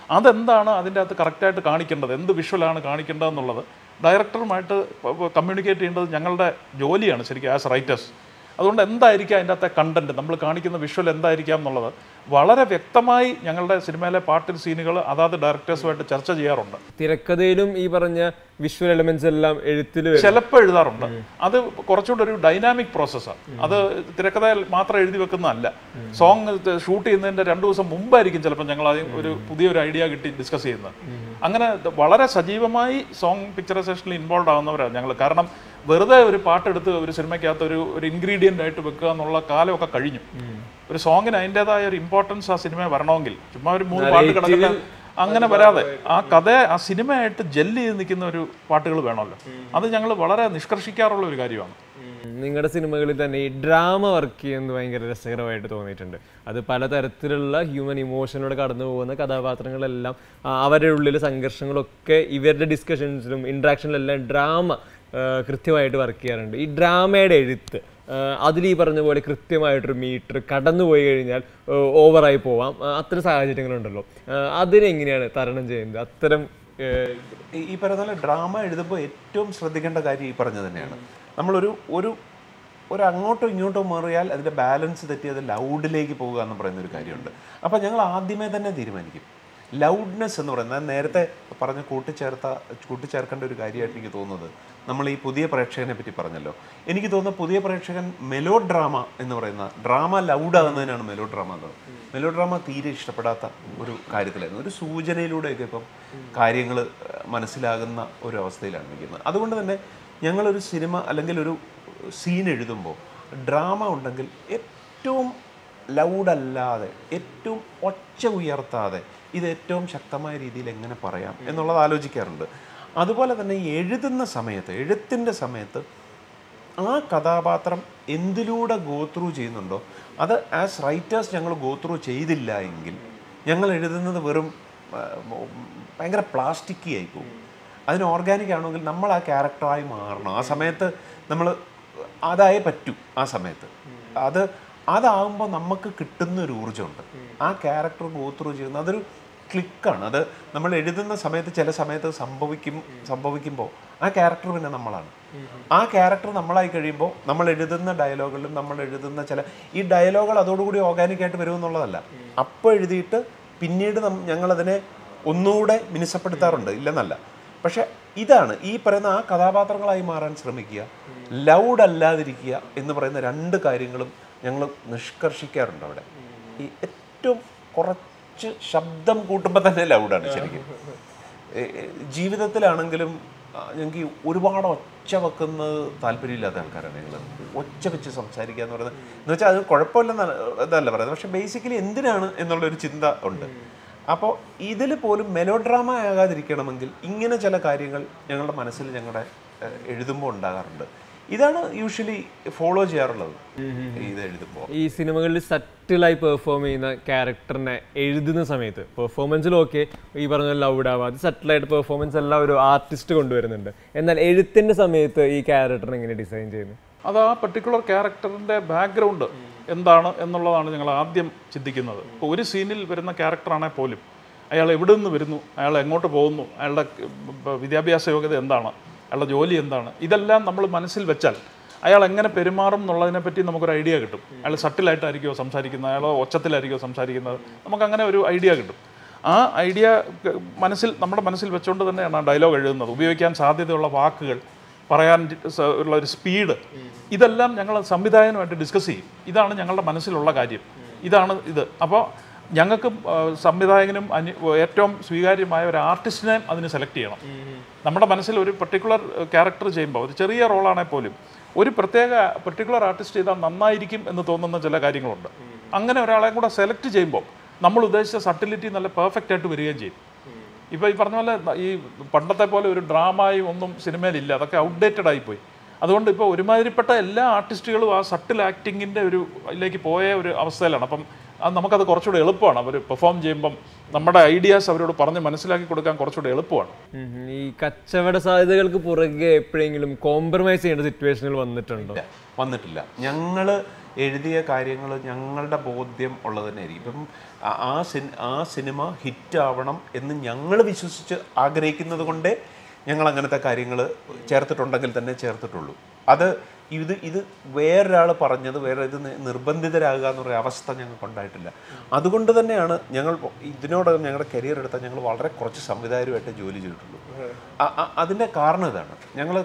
അതെന്താണ് അതിൻ്റെ അകത്ത് കറക്റ്റായിട്ട് കാണിക്കേണ്ടത് എന്ത് വിഷ്വലാണ് കാണിക്കേണ്ടതെന്നുള്ളത് ഡയറക്ടറുമായിട്ട് കമ്മ്യൂണിക്കേറ്റ് ചെയ്യേണ്ടത് ഞങ്ങളുടെ ജോലിയാണ് ശരിക്കും ആസ് റൈറ്റേഴ്സ് അതുകൊണ്ട് എന്തായിരിക്കാം അതിൻ്റെ അകത്തെ കണ്ടന്റ് നമ്മൾ കാണിക്കുന്ന വിഷ്വൽ എന്തായിരിക്കാം എന്നുള്ളത് വളരെ വ്യക്തമായി ഞങ്ങളുടെ സിനിമയിലെ പാട്ടിൽ സീനുകൾ അതാത് ഡയറക്ടേഴ്സുമായിട്ട് ചർച്ച ചെയ്യാറുണ്ട് തിരക്കഥയിലും ഈ പറഞ്ഞ വിഷ്വൽ എലമെന്റ്സ് എല്ലാം എഴുത്തിൽ ചിലപ്പോൾ എഴുതാറുണ്ട് അത് കുറച്ചുകൂടെ ഒരു ഡൈനാമിക് പ്രോസസ്സാണ് അത് തിരക്കഥയിൽ മാത്രം എഴുതി വെക്കുന്നതല്ല സോങ് ഷൂട്ട് ചെയ്യുന്നതിന്റെ രണ്ടു ദിവസം മുമ്പായിരിക്കും ചിലപ്പോൾ ഞങ്ങൾ ആദ്യം ഒരു പുതിയൊരു ഐഡിയ കിട്ടി ഡിസ്കസ് ചെയ്യുന്നത് അങ്ങനെ വളരെ സജീവമായി സോങ് പിക്ചറൈസേഷനിൽ ഇൻവോൾവ് ആവുന്നവരാണ് ഞങ്ങൾ കാരണം വെറുതെ ഒരു പാട്ടെടുത്ത് ഒരു സിനിമയ്ക്കകത്ത് ഒരു ഒരു ഇൻഗ്രീഡിയൻ്റ് ആയിട്ട് വെക്കുക എന്നുള്ള കാലമൊക്കെ കഴിഞ്ഞു ഒരു സോങ്ങിന് അതിൻ്റെതായ ഒരു ഇമ്പോർട്ടൻസ് ആ സിനിമ വരണമെങ്കിൽ ചുമ്മാ ഒരു മൂന്ന് പാട്ട് കിടക്കുന്ന അങ്ങനെ വരാതെ ആ കഥ ആ സിനിമയായിട്ട് ജെല്ല് ചെയ്ത് നിൽക്കുന്ന ഒരു പാട്ടുകൾ വേണമല്ലോ അത് ഞങ്ങൾ വളരെ നിഷ്കർഷിക്കാറുള്ള ഒരു കാര്യമാണ് നിങ്ങളുടെ സിനിമകളിൽ തന്നെ ഈ ഡ്രാമ വർക്ക് ചെയ്യുന്നത് ഭയങ്കര രസകരമായിട്ട് തോന്നിയിട്ടുണ്ട് അത് പലതരത്തിലുള്ള ഹ്യൂമൻ ഇമോഷനിലൂടെ കടന്നു പോകുന്ന കഥാപാത്രങ്ങളെല്ലാം ആ, അവരുടെ ഉള്ളിലെ സംഘർഷങ്ങളൊക്കെ ഇവരുടെ ഡിസ്കഷൻസിലും ഇൻട്രാക്ഷനിലെല്ലാം ഡ്രാമ കൃത്യമായിട്ട് വർക്ക് ചെയ്യാറുണ്ട് ഈ ഡ്രാമയുടെ എഴുത്ത് അതിൽ ഈ പറഞ്ഞ പോലെ കൃത്യമായിട്ടൊരു മീറ്റർ കടന്നു പോയി കഴിഞ്ഞാൽ ഓവറായി പോവാം ആ, അത്തരം സാഹചര്യങ്ങളുണ്ടല്ലോ ആ, അതിനെങ്ങനെയാണ് തരണം ചെയ്യുന്നത് അത്തരം ഏഹ്, ഈ- ഈ പറയുന്ന പോലെ ഡ്രാമ എഴുതുമ്പോൾ ഏറ്റവും ശ്രദ്ധിക്കേണ്ട കാര്യം ഈ പറഞ്ഞ തന്നെയാണ് നമ്മളൊരു ഒരു ഒരു അങ്ങോട്ടോ ഇങ്ങോട്ടോ മാറിയാൽ അതിൻ്റെ ബാലൻസ് തെറ്റി അത് ലൗഡിലേക്ക് പോകുക എന്ന് പറയുന്ന ഒരു കാര്യമുണ്ട് അപ്പോൾ ഞങ്ങൾ ആദ്യമേ തന്നെ തീരുമാനിക്കും ലൗഡ്നെസ് എന്ന് പറയുന്നത് ഞാൻ നേരത്തെ പറഞ്ഞ കൂട്ടിച്ചേർത്ത കൂട്ടിച്ചേർക്കേണ്ട ഒരു കാര്യമായിട്ട് എനിക്ക് തോന്നുന്നത് നമ്മൾ ഈ പുതിയ പ്രേക്ഷകനെ പറ്റി പറഞ്ഞല്ലോ എനിക്ക് തോന്നുന്നു പുതിയ പ്രേക്ഷകൻ മെലോ ഡ്രാമ എന്ന് പറയുന്ന ഡ്രാമ ലൗഡാകുന്നതിനാണ് മെലോ ഡ്രാമ എന്ന് പറയുന്നത് മെലോ ഡ്രാമ തീരെ ഇഷ്ടപ്പെടാത്ത ഒരു കാര്യത്തിലായിരുന്നു ഒരു സൂചനയിലൂടെയൊക്കെ ഇപ്പം കാര്യങ്ങൾ മനസ്സിലാകുന്ന ഒരു അവസ്ഥയിലാണ് നിൽക്കുന്നത് അതുകൊണ്ട് തന്നെ ഞങ്ങളൊരു സിനിമ അല്ലെങ്കിൽ ഒരു സീൻ എഴുതുമ്പോൾ ഡ്രാമ ഉണ്ടെങ്കിൽ ഏറ്റവും ലൗഡല്ലാതെ ഏറ്റവും ഒച്ച ഉയർത്താതെ ഇത് ഏറ്റവും ശക്തമായ രീതിയിൽ എങ്ങനെ പറയാം എന്നുള്ളത് ആലോചിക്കാറുണ്ട് അതുപോലെ തന്നെ ഈ എഴുതുന്ന സമയത്ത് എഴുത്തിൻ്റെ സമയത്ത് ആ കഥാപാത്രം എന്തിലൂടെ ഗോ ത്രൂ ചെയ്യുന്നുണ്ടോ അത് ആസ് റൈറ്റേഴ്സ് ഞങ്ങൾ ഗോ ത്രൂ ചെയ്തില്ല എങ്കിൽ ഞങ്ങൾ എഴുതുന്നത് വെറും ആ, മ- ഭയങ്കര പ്ലാസ്റ്റിക്കി ആയി പോകും അതിന് ഓർഗാനിക് ആണെങ്കിൽ നമ്മൾ ആ ക്യാരക്ടറായി മാറണം ആ സമയത്ത് നമ്മൾ അതായേ പറ്റൂ ആ സമയത്ത് അത് അതാകുമ്പോൾ നമുക്ക് കിട്ടുന്ന ഒരു ഊർജ്ജമുണ്ട് ആ ക്യാരക്ടർ ഗോ ത്രൂ ചെയ്യുന്ന അതൊരു ക്ലിക്കാണ് അത് നമ്മൾ എഴുതുന്ന സമയത്ത് ചില സമയത്ത് സംഭവിക്കും സംഭവിക്കുമ്പോൾ ആ ക്യാരക്ടർ പിന്നെ നമ്മളാണ് ആ ക്യാരക്ടർ നമ്മളായി കഴിയുമ്പോൾ നമ്മൾ എഴുതുന്ന ഡയലോഗുകളിലും നമ്മൾ എഴുതുന്ന ചില ഈ ഡയലോഗുകൾ അതോടുകൂടി ഓർഗാനിക് ആയിട്ട് വരുമെന്നുള്ളതല്ല അപ്പോൾ എഴുതിയിട്ട് പിന്നീട് നം- ഞങ്ങളതിനെ ഒന്നുകൂടെ മിനുസപ്പെടുത്താറുണ്ട് ഇല്ലെന്നല്ല പക്ഷെ ഇതാണ് ഈ പറയുന്ന ആ കഥാപാത്രങ്ങളായി മാറാൻ ശ്രമിക്കുക ലൗഡ് അല്ലാതിരിക്കുക എന്ന് പറയുന്ന രണ്ട് കാര്യങ്ങളും ഞങ്ങൾ നിഷ്കർഷിക്കാറുണ്ട് അവിടെ ഈ ഏറ്റവും കുറച്ച് ശബ്ദം കൂട്ടുമ്പോൾ തന്നെ ലൗഡാണ് ശരിക്കും ഏ, ഏ, ജീവിതത്തിലാണെങ്കിലും ആ, ഞങ്ങൾക്ക് ഈ ഒരുപാട് ഒച്ച വെക്കുന്നത് താല്പര്യമില്ലാത്ത ആൾക്കാരാണ് ഞങ്ങൾ ഒച്ച വെച്ച് സംസാരിക്കുക എന്ന് പറയുന്നത് എന്ന് വെച്ചാൽ അത് കുഴപ്പമില്ലെന്നാണ് ഇതല്ല പറയുന്നത് പക്ഷെ ബേസിക്കലി എന്തിനാണ് എന്നുള്ളൊരു ചിന്ത ഉണ്ട് അപ്പോൾ ഇതിൽ പോലും മെലോ ഡ്രാമ ആകാതിരിക്കണമെങ്കിൽ ഇങ്ങനെ ചില കാര്യങ്ങൾ ഞങ്ങളുടെ മനസ്സിൽ ഞങ്ങളുടെ ഏഹ്, എഴുതുമ്പോൾ ഉണ്ടാകാറുണ്ട് ഇതാണ് യൂഷ്വലി ഫോളോ ചെയ്യാറുള്ളത് ഇത് എഴുതുമ്പോൾ ഈ സിനിമകളിൽ സറ്റിലായി പെർഫോം ചെയ്യുന്ന ക്യാരക്ടറിനെ എഴുതുന്ന സമയത്ത് പെർഫോമൻസിൽ ഓക്കെ ഈ പറഞ്ഞ ലൗഡ് ആവാതെ സറ്റിലായിട്ട് പെർഫോമൻസ് എല്ലാം ഒരു ആർട്ടിസ്റ്റ് കൊണ്ടുവരുന്നുണ്ട് എന്നാൽ എഴുത്തിന്റെ സമയത്ത് ഈ ക്യാരക്ടറിനെ എങ്ങനെ ഡിസൈൻ ചെയ്യുന്നു അത് ആ പർട്ടിക്കുലർ ക്യാരക്ടറിൻ്റെ ബാക്ക്ഗ്രൗണ്ട് എന്താണ് എന്നുള്ളതാണ് ഞങ്ങൾ ആദ്യം ചിന്തിക്കുന്നത് ഇപ്പോൾ ഒരു സീനിൽ വരുന്ന ക്യാരക്ടറാണെങ്കിൽ പോലും അയാൾ എവിടെ നിന്ന് വരുന്നു അയാൾ എങ്ങോട്ട് പോകുന്നു അയാളുടെ ഏർ, വിദ്യാഭ്യാസ യോഗ്യത എന്താണ് അയാളുടെ ജോലി എന്താണ് ഇതെല്ലാം നമ്മൾ മനസ്സിൽ വെച്ചാൽ അയാൾ എങ്ങനെ പെരുമാറും എന്നുള്ളതിനെ പറ്റി നമുക്കൊരു ഐഡിയ കിട്ടും അയാൾ സട്ടിലായിട്ടായിരിക്കുമോ സംസാരിക്കുന്നത് അയാൾ ഒച്ചത്തിലായിരിക്കുമോ സംസാരിക്കുന്നത് നമുക്ക് അങ്ങനെ ഒരു ഐഡിയ കിട്ടും ആ ഐഡിയ മനസ്സിൽ നമ്മുടെ മനസ്സിൽ വെച്ചുകൊണ്ട് തന്നെയാണ് ആ ഡയലോഗ് എഴുതുന്നത് ഉപയോഗിക്കാൻ സാധ്യതയുള്ള വാക്കുകൾ പറയാൻ സ- ഉള്ള ഒരു സ്പീഡ് ഇതെല്ലാം ഞങ്ങൾ സംവിധായകനുമായിട്ട് ഡിസ്കസ് ചെയ്യും ഇതാണ് ഞങ്ങളുടെ മനസ്സിലുള്ള കാര്യം ഇതാണ് ഇത് അപ്പോൾ ഞങ്ങൾക്ക് സംവിധായകനും അന്യ ഏറ്റവും സ്വീകാര്യമായ ഒരു ആർട്ടിസ്റ്റിനെ അതിന് സെലക്ട് ചെയ്യണം നമ്മുടെ മനസ്സിൽ ഒരു പെർട്ടിക്കുലർ ക്യാരക്ടർ ചെയ്യുമ്പോൾ ഒരു ചെറിയ റോളാണെങ്കിൽ പോലും ഒരു പ്രത്യേക പെർട്ടിക്കുലർ ആർട്ടിസ്റ്റ് ചെയ്താൽ നന്നായിരിക്കും എന്ന് തോന്നുന്ന ചില കാര്യങ്ങളുണ്ട് അങ്ങനെ ഒരാളെ കൂടെ സെലക്ട് ചെയ്യുമ്പോൾ നമ്മൾ ഉദ്ദേശിച്ച സട്ടിലിറ്റി നല്ല പെർഫെക്റ്റ് ആയിട്ട് വരികയും ചെയ്യും ഇപ്പോൾ ഈ പറഞ്ഞ പോലെ ഈ പണ്ടത്തെ പോലെ ഒരു ഡ്രാമയും ഒന്നും സിനിമയിലില്ല അതൊക്കെ ഔട്ട്ഡേറ്റഡ് ആയിപ്പോയി അതുകൊണ്ട് ഇപ്പോൾ ഒരുമാതിരിപ്പെട്ട എല്ലാ ആർട്ടിസ്റ്റുകളും ആ സട്ടിൽ ആക്ടിങ്ങിൻ്റെ ഒരു ഇതിലേക്ക് പോയ ഒരു അവസ്ഥയിലാണ് അപ്പം അത് നമുക്കത് കുറച്ചുകൂടെ എളുപ്പമാണ് അവർ പെർഫോം ചെയ്യുമ്പം നമ്മുടെ ഐഡിയാസ് അവരോട് പറഞ്ഞ് മനസ്സിലാക്കി കൊടുക്കാൻ കുറച്ചുകൂടെ എളുപ്പമാണ് ഉം ഉം. ഈ കച്ചവട സാധ്യതകൾക്ക് പുറകെ എപ്പോഴെങ്കിലും കോംപ്രമൈസ് ചെയ്യേണ്ട സിറ്റുവേഷനുകൾ വന്നിട്ടുണ്ടോ ഇല്ല, വന്നിട്ടില്ല ഞങ്ങൾ എഴുതിയ കാര്യങ്ങൾ ഞങ്ങളുടെ ബോധ്യം ഉള്ളത് തന്നെ ആയിരിക്കും ഇപ്പം ആ- ആ സിൻ ആ സിനിമ ഹിറ്റാവണം എന്ന് ഞങ്ങൾ വിശ്വസിച്ച് ആഗ്രഹിക്കുന്നത് കൊണ്ടേ ഞങ്ങൾ അങ്ങനത്തെ കാര്യങ്ങൾ ചേർത്തിട്ടുണ്ടെങ്കിൽ തന്നെ ചേർത്തിട്ടുള്ളൂ അത് ഇത് ഇത് വേറൊരാൾ പറഞ്ഞത് വേറെ ഇത് നി- നിർബന്ധിതരാകുക എന്ന് പറയുന്ന അവസ്ഥ ഞങ്ങൾക്ക് ഉണ്ടായിട്ടില്ല അതുകൊണ്ട് തന്നെയാണ് ഞങ്ങൾ ഇതിനോടകം ഞങ്ങളുടെ കരിയർ എടുത്താൽ ഞങ്ങൾ വളരെ കുറച്ച് സംവിധായകരുമായിട്ട് ജോലി ചെയ്തിട്ടുള്ളൂ അ- അ- അതിൻ്റെ കാരണം ഇതാണ് ഞങ്ങൾ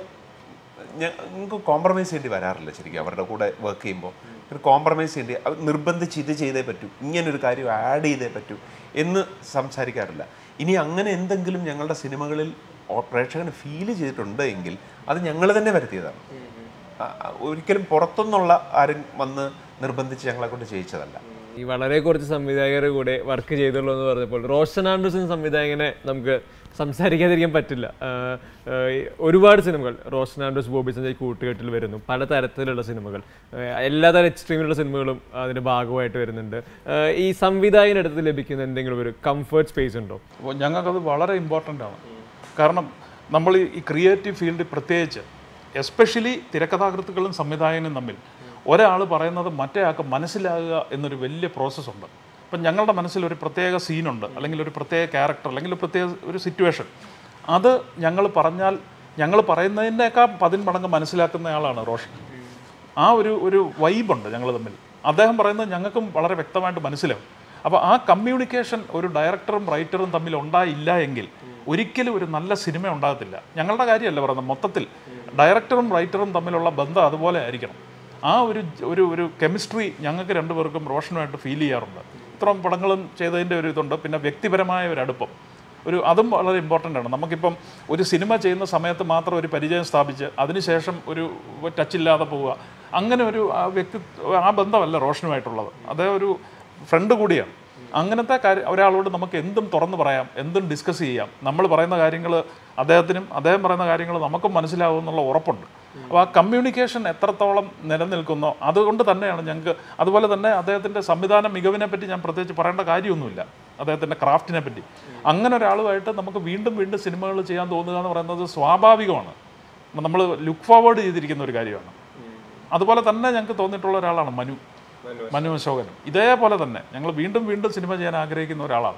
ഞങ്ങൾക്ക് കോംപ്രമൈസ് ചെയ്യേണ്ടി വരാറില്ല ശരിക്കും അവരുടെ കൂടെ വർക്ക് ചെയ്യുമ്പോൾ ഒരു കോംപ്രമൈസ് ചെയ്യേണ്ടി അവർ നിർബന്ധിച്ച് ഇത് ചെയ്തേ പറ്റൂ ഇങ്ങനൊരു കാര്യം ആഡ് ചെയ്തേ പറ്റൂ എന്ന് സംസാരിക്കാറില്ല ഇനി അങ്ങനെ എന്തെങ്കിലും ഞങ്ങളുടെ സിനിമകളിൽ ഓ- പ്രേക്ഷകന് ഫീൽ ചെയ്തിട്ടുണ്ട് എങ്കിൽ അത് ഞങ്ങൾ തന്നെ വരുത്തിയതാണ് ആ- ആ, ഒരിക്കലും പുറത്തുനിന്നുള്ള ആരും വന്ന് നിർബന്ധിച്ച് ഞങ്ങളെ കൊണ്ട് ചെയ്യിച്ചതല്ല ഈ വളരെ കുറച്ച് സംവിധായകരുടെ കൂടെ വർക്ക് ചെയ്തുള്ളൂ എന്ന് പറഞ്ഞപ്പോൾ റോഷൻ ആൻഡ്രൂസ് എന്ന സംവിധായകനെ നമുക്ക് സംസാരിക്കാതിരിക്കാൻ പറ്റില്ല ആഹ് ആഹ് ഒരുപാട് സിനിമകൾ റോഷൻ ആൻഡ്രൂസ് ബോബി സഞ്ജയ് കൂട്ടുകെട്ടിൽ വരുന്നു പല തരത്തിലുള്ള സിനിമകൾ ആഹ് എല്ലാതരം എക്സ്ട്രീമിലുള്ള സിനിമകളും അതിൻ്റെ ഭാഗമായിട്ട് വരുന്നുണ്ട് ആഹ് ഈ സംവിധായകനടുത്ത് ലഭിക്കുന്ന എന്തെങ്കിലും ഒരു കംഫർട്ട് സ്പേസ് ഉണ്ടോ അപ്പോൾ ഞങ്ങൾക്കത് വളരെ ഇമ്പോർട്ടൻ്റ് ആണ് കാരണം നമ്മൾ ഈ- ഈ ക്രിയേറ്റീവ് ഫീൽഡിൽ പ്രത്യേകിച്ച് എസ്പെഷ്യലി തിരക്കഥാകൃത്തുക്കളും സംവിധായകനും തമ്മിൽ ഒരാൾ പറയുന്നത് മറ്റേ ആൾക്ക് മനസ്സിലാകുക എന്നൊരു വലിയ പ്രോസസ്സുണ്ട് അപ്പം ഞങ്ങളുടെ മനസ്സിൽ ഒരു പ്രത്യേക സീനുണ്ട് അല്ലെങ്കിൽ ഒരു പ്രത്യേക ക്യാരക്ടർ അല്ലെങ്കിൽ ഒരു പ്രത്യേക ഒരു സിറ്റുവേഷൻ അത് ഞങ്ങൾ പറഞ്ഞാൽ ഞങ്ങൾ പറയുന്നതിനേക്കാൾ പതിന് മടങ്ങ് മനസ്സിലാക്കുന്ന ആളാണ് റോഷൻ ആ ഒരു ഒരു വൈബുണ്ട് ഞങ്ങൾ തമ്മിൽ അദ്ദേഹം പറയുന്നത് ഞങ്ങൾക്കും വളരെ വ്യക്തമായിട്ട് മനസ്സിലാവും അപ്പോൾ ആ കമ്മ്യൂണിക്കേഷൻ ഒരു ഡയറക്ടറും റൈറ്ററും തമ്മിൽ ഉണ്ടായില്ല എങ്കിൽ ഒരിക്കലും ഒരു നല്ല സിനിമ ഉണ്ടാകത്തില്ല ഞങ്ങളുടെ കാര്യമല്ല പറയുന്നത് മൊത്തത്തിൽ ഡയറക്ടറും റൈറ്ററും തമ്മിലുള്ള ബന്ധം അതുപോലെ ആയിരിക്കണം ആ ഒരു ഒരു ഒരു കെമിസ്ട്രി ഞങ്ങൾക്ക് രണ്ടുപേർക്കും റോഷനുമായിട്ട് ഫീൽ ചെയ്യാറുണ്ട് ഇത്രയും പടങ്ങളും ചെയ്തതിൻ്റെ ഒരു ഇതുണ്ട് പിന്നെ വ്യക്തിപരമായ ഒരു അടുപ്പം ഒരു അതും വളരെ ഇമ്പോർട്ടൻ്റ് ആണ് നമുക്കിപ്പം ഒരു സിനിമ ചെയ്യുന്ന സമയത്ത് മാത്രം ഒരു പരിചയം സ്ഥാപിച്ച് അതിനുശേഷം ഒരു ടച്ച് ഇല്ലാതെ പോവുക അങ്ങനെ ഒരു ആ വ്യക്തി ആ ബന്ധമല്ല റോഷനുമായിട്ടുള്ളത് അതേ ഒരു ഫ്രണ്ട് കൂടിയാണ് അങ്ങനത്തെ കാര്യം ഒരാളോട് നമുക്ക് എന്തും തുറന്നു പറയാം എന്തും ഡിസ്കസ് ചെയ്യാം നമ്മൾ പറയുന്ന കാര്യങ്ങൾ അദ്ദേഹത്തിനും അദ്ദേഹം പറയുന്ന കാര്യങ്ങൾ നമുക്കും മനസ്സിലാവും എന്നുള്ള ഉറപ്പുണ്ട് അപ്പോൾ ആ കമ്മ്യൂണിക്കേഷൻ എത്രത്തോളം നിലനിൽക്കുന്നോ അതുകൊണ്ട് തന്നെയാണ് ഞങ്ങൾക്ക് അതുപോലെ തന്നെ അദ്ദേഹത്തിൻ്റെ സംവിധാന മികവിനെ പറ്റി ഞാൻ പ്രത്യേകിച്ച് പറയേണ്ട കാര്യമൊന്നുമില്ല അദ്ദേഹത്തിൻ്റെ ക്രാഫ്റ്റിനെ പറ്റി അങ്ങനെ ഒരാളുമായിട്ട് നമുക്ക് വീണ്ടും വീണ്ടും സിനിമകൾ ചെയ്യാൻ തോന്നുക എന്ന് പറയുന്നത് സ്വാഭാവികമാണ് നമ്മൾ ലുക്ക് ഫോർവേഡ് ചെയ്തിരിക്കുന്ന ഒരു കാര്യമാണ് അതുപോലെ തന്നെ ഞങ്ങൾക്ക് തോന്നിയിട്ടുള്ള ഒരാളാണ് മനു മനു അശോകനും ഇതേപോലെ തന്നെ ഞങ്ങൾ വീണ്ടും വീണ്ടും സിനിമ ചെയ്യാൻ ആഗ്രഹിക്കുന്ന ഒരാളാണ്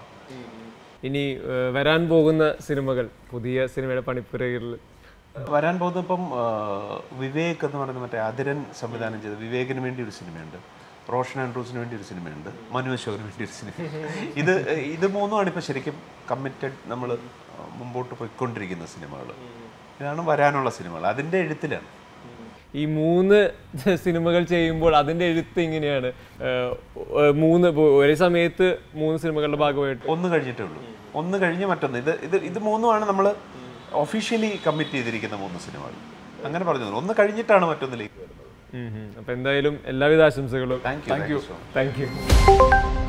ഇനി ഏഹ് വരാൻ പോകുന്ന സിനിമകൾ പുതിയ സിനിമയുടെ പണിപ്പുരയിൽ വരാൻ പോകുന്ന ഇപ്പം ആ, വിവേക് എന്ന് പറയുന്ന മറ്റേ അതിരൻ സംവിധാനം ചെയ്ത വിവേകിന് വേണ്ടി ഒരു സിനിമയുണ്ട് റോഷൻ ആൻഡ്രൂസിന് വേണ്ടി ഒരു സിനിമയുണ്ട് മനു അശോകന് വേണ്ടി ഒരു സിനിമ ഇത് ഇത് മൂന്നുമാണ് ഇപ്പോൾ ശരിക്കും കമ്മിറ്റഡ് നമ്മൾ മുമ്പോട്ട് പോയിക്കൊണ്ടിരിക്കുന്ന സിനിമകൾ ഇതാണ് വരാനുള്ള സിനിമകൾ അതിൻ്റെ എഴുത്തിലാണ് ഈ മൂന്ന് സിനിമകൾ ചെയ്യുമ്പോൾ അതിൻ്റെ എഴുത്ത് ഇങ്ങനെയാണ് ഏഹ് ഏഹ് മൂന്ന് ഇപ്പൊ ഒരേ സമയത്ത് മൂന്ന് സിനിമകളുടെ ഭാഗമായിട്ട് ഒന്ന് കഴിഞ്ഞിട്ടേ ഉള്ളൂ ഒന്ന് കഴിഞ്ഞ് മറ്റൊന്ന് ഇത് ഇത് ഇത് മൂന്നുമാണ് നമ്മൾ ഒഫീഷ്യലി കമ്മിറ്റ് ചെയ്തിരിക്കുന്ന മൂന്ന് സിനിമകൾ അങ്ങനെ പറഞ്ഞു ഒന്ന് കഴിഞ്ഞിട്ടാണ് മറ്റൊന്നിലേക്ക് വരുന്നത് ഉം ഉം. അപ്പൊ എന്തായാലും എല്ലാവിധ ആശംസകളും thank you thank you thank U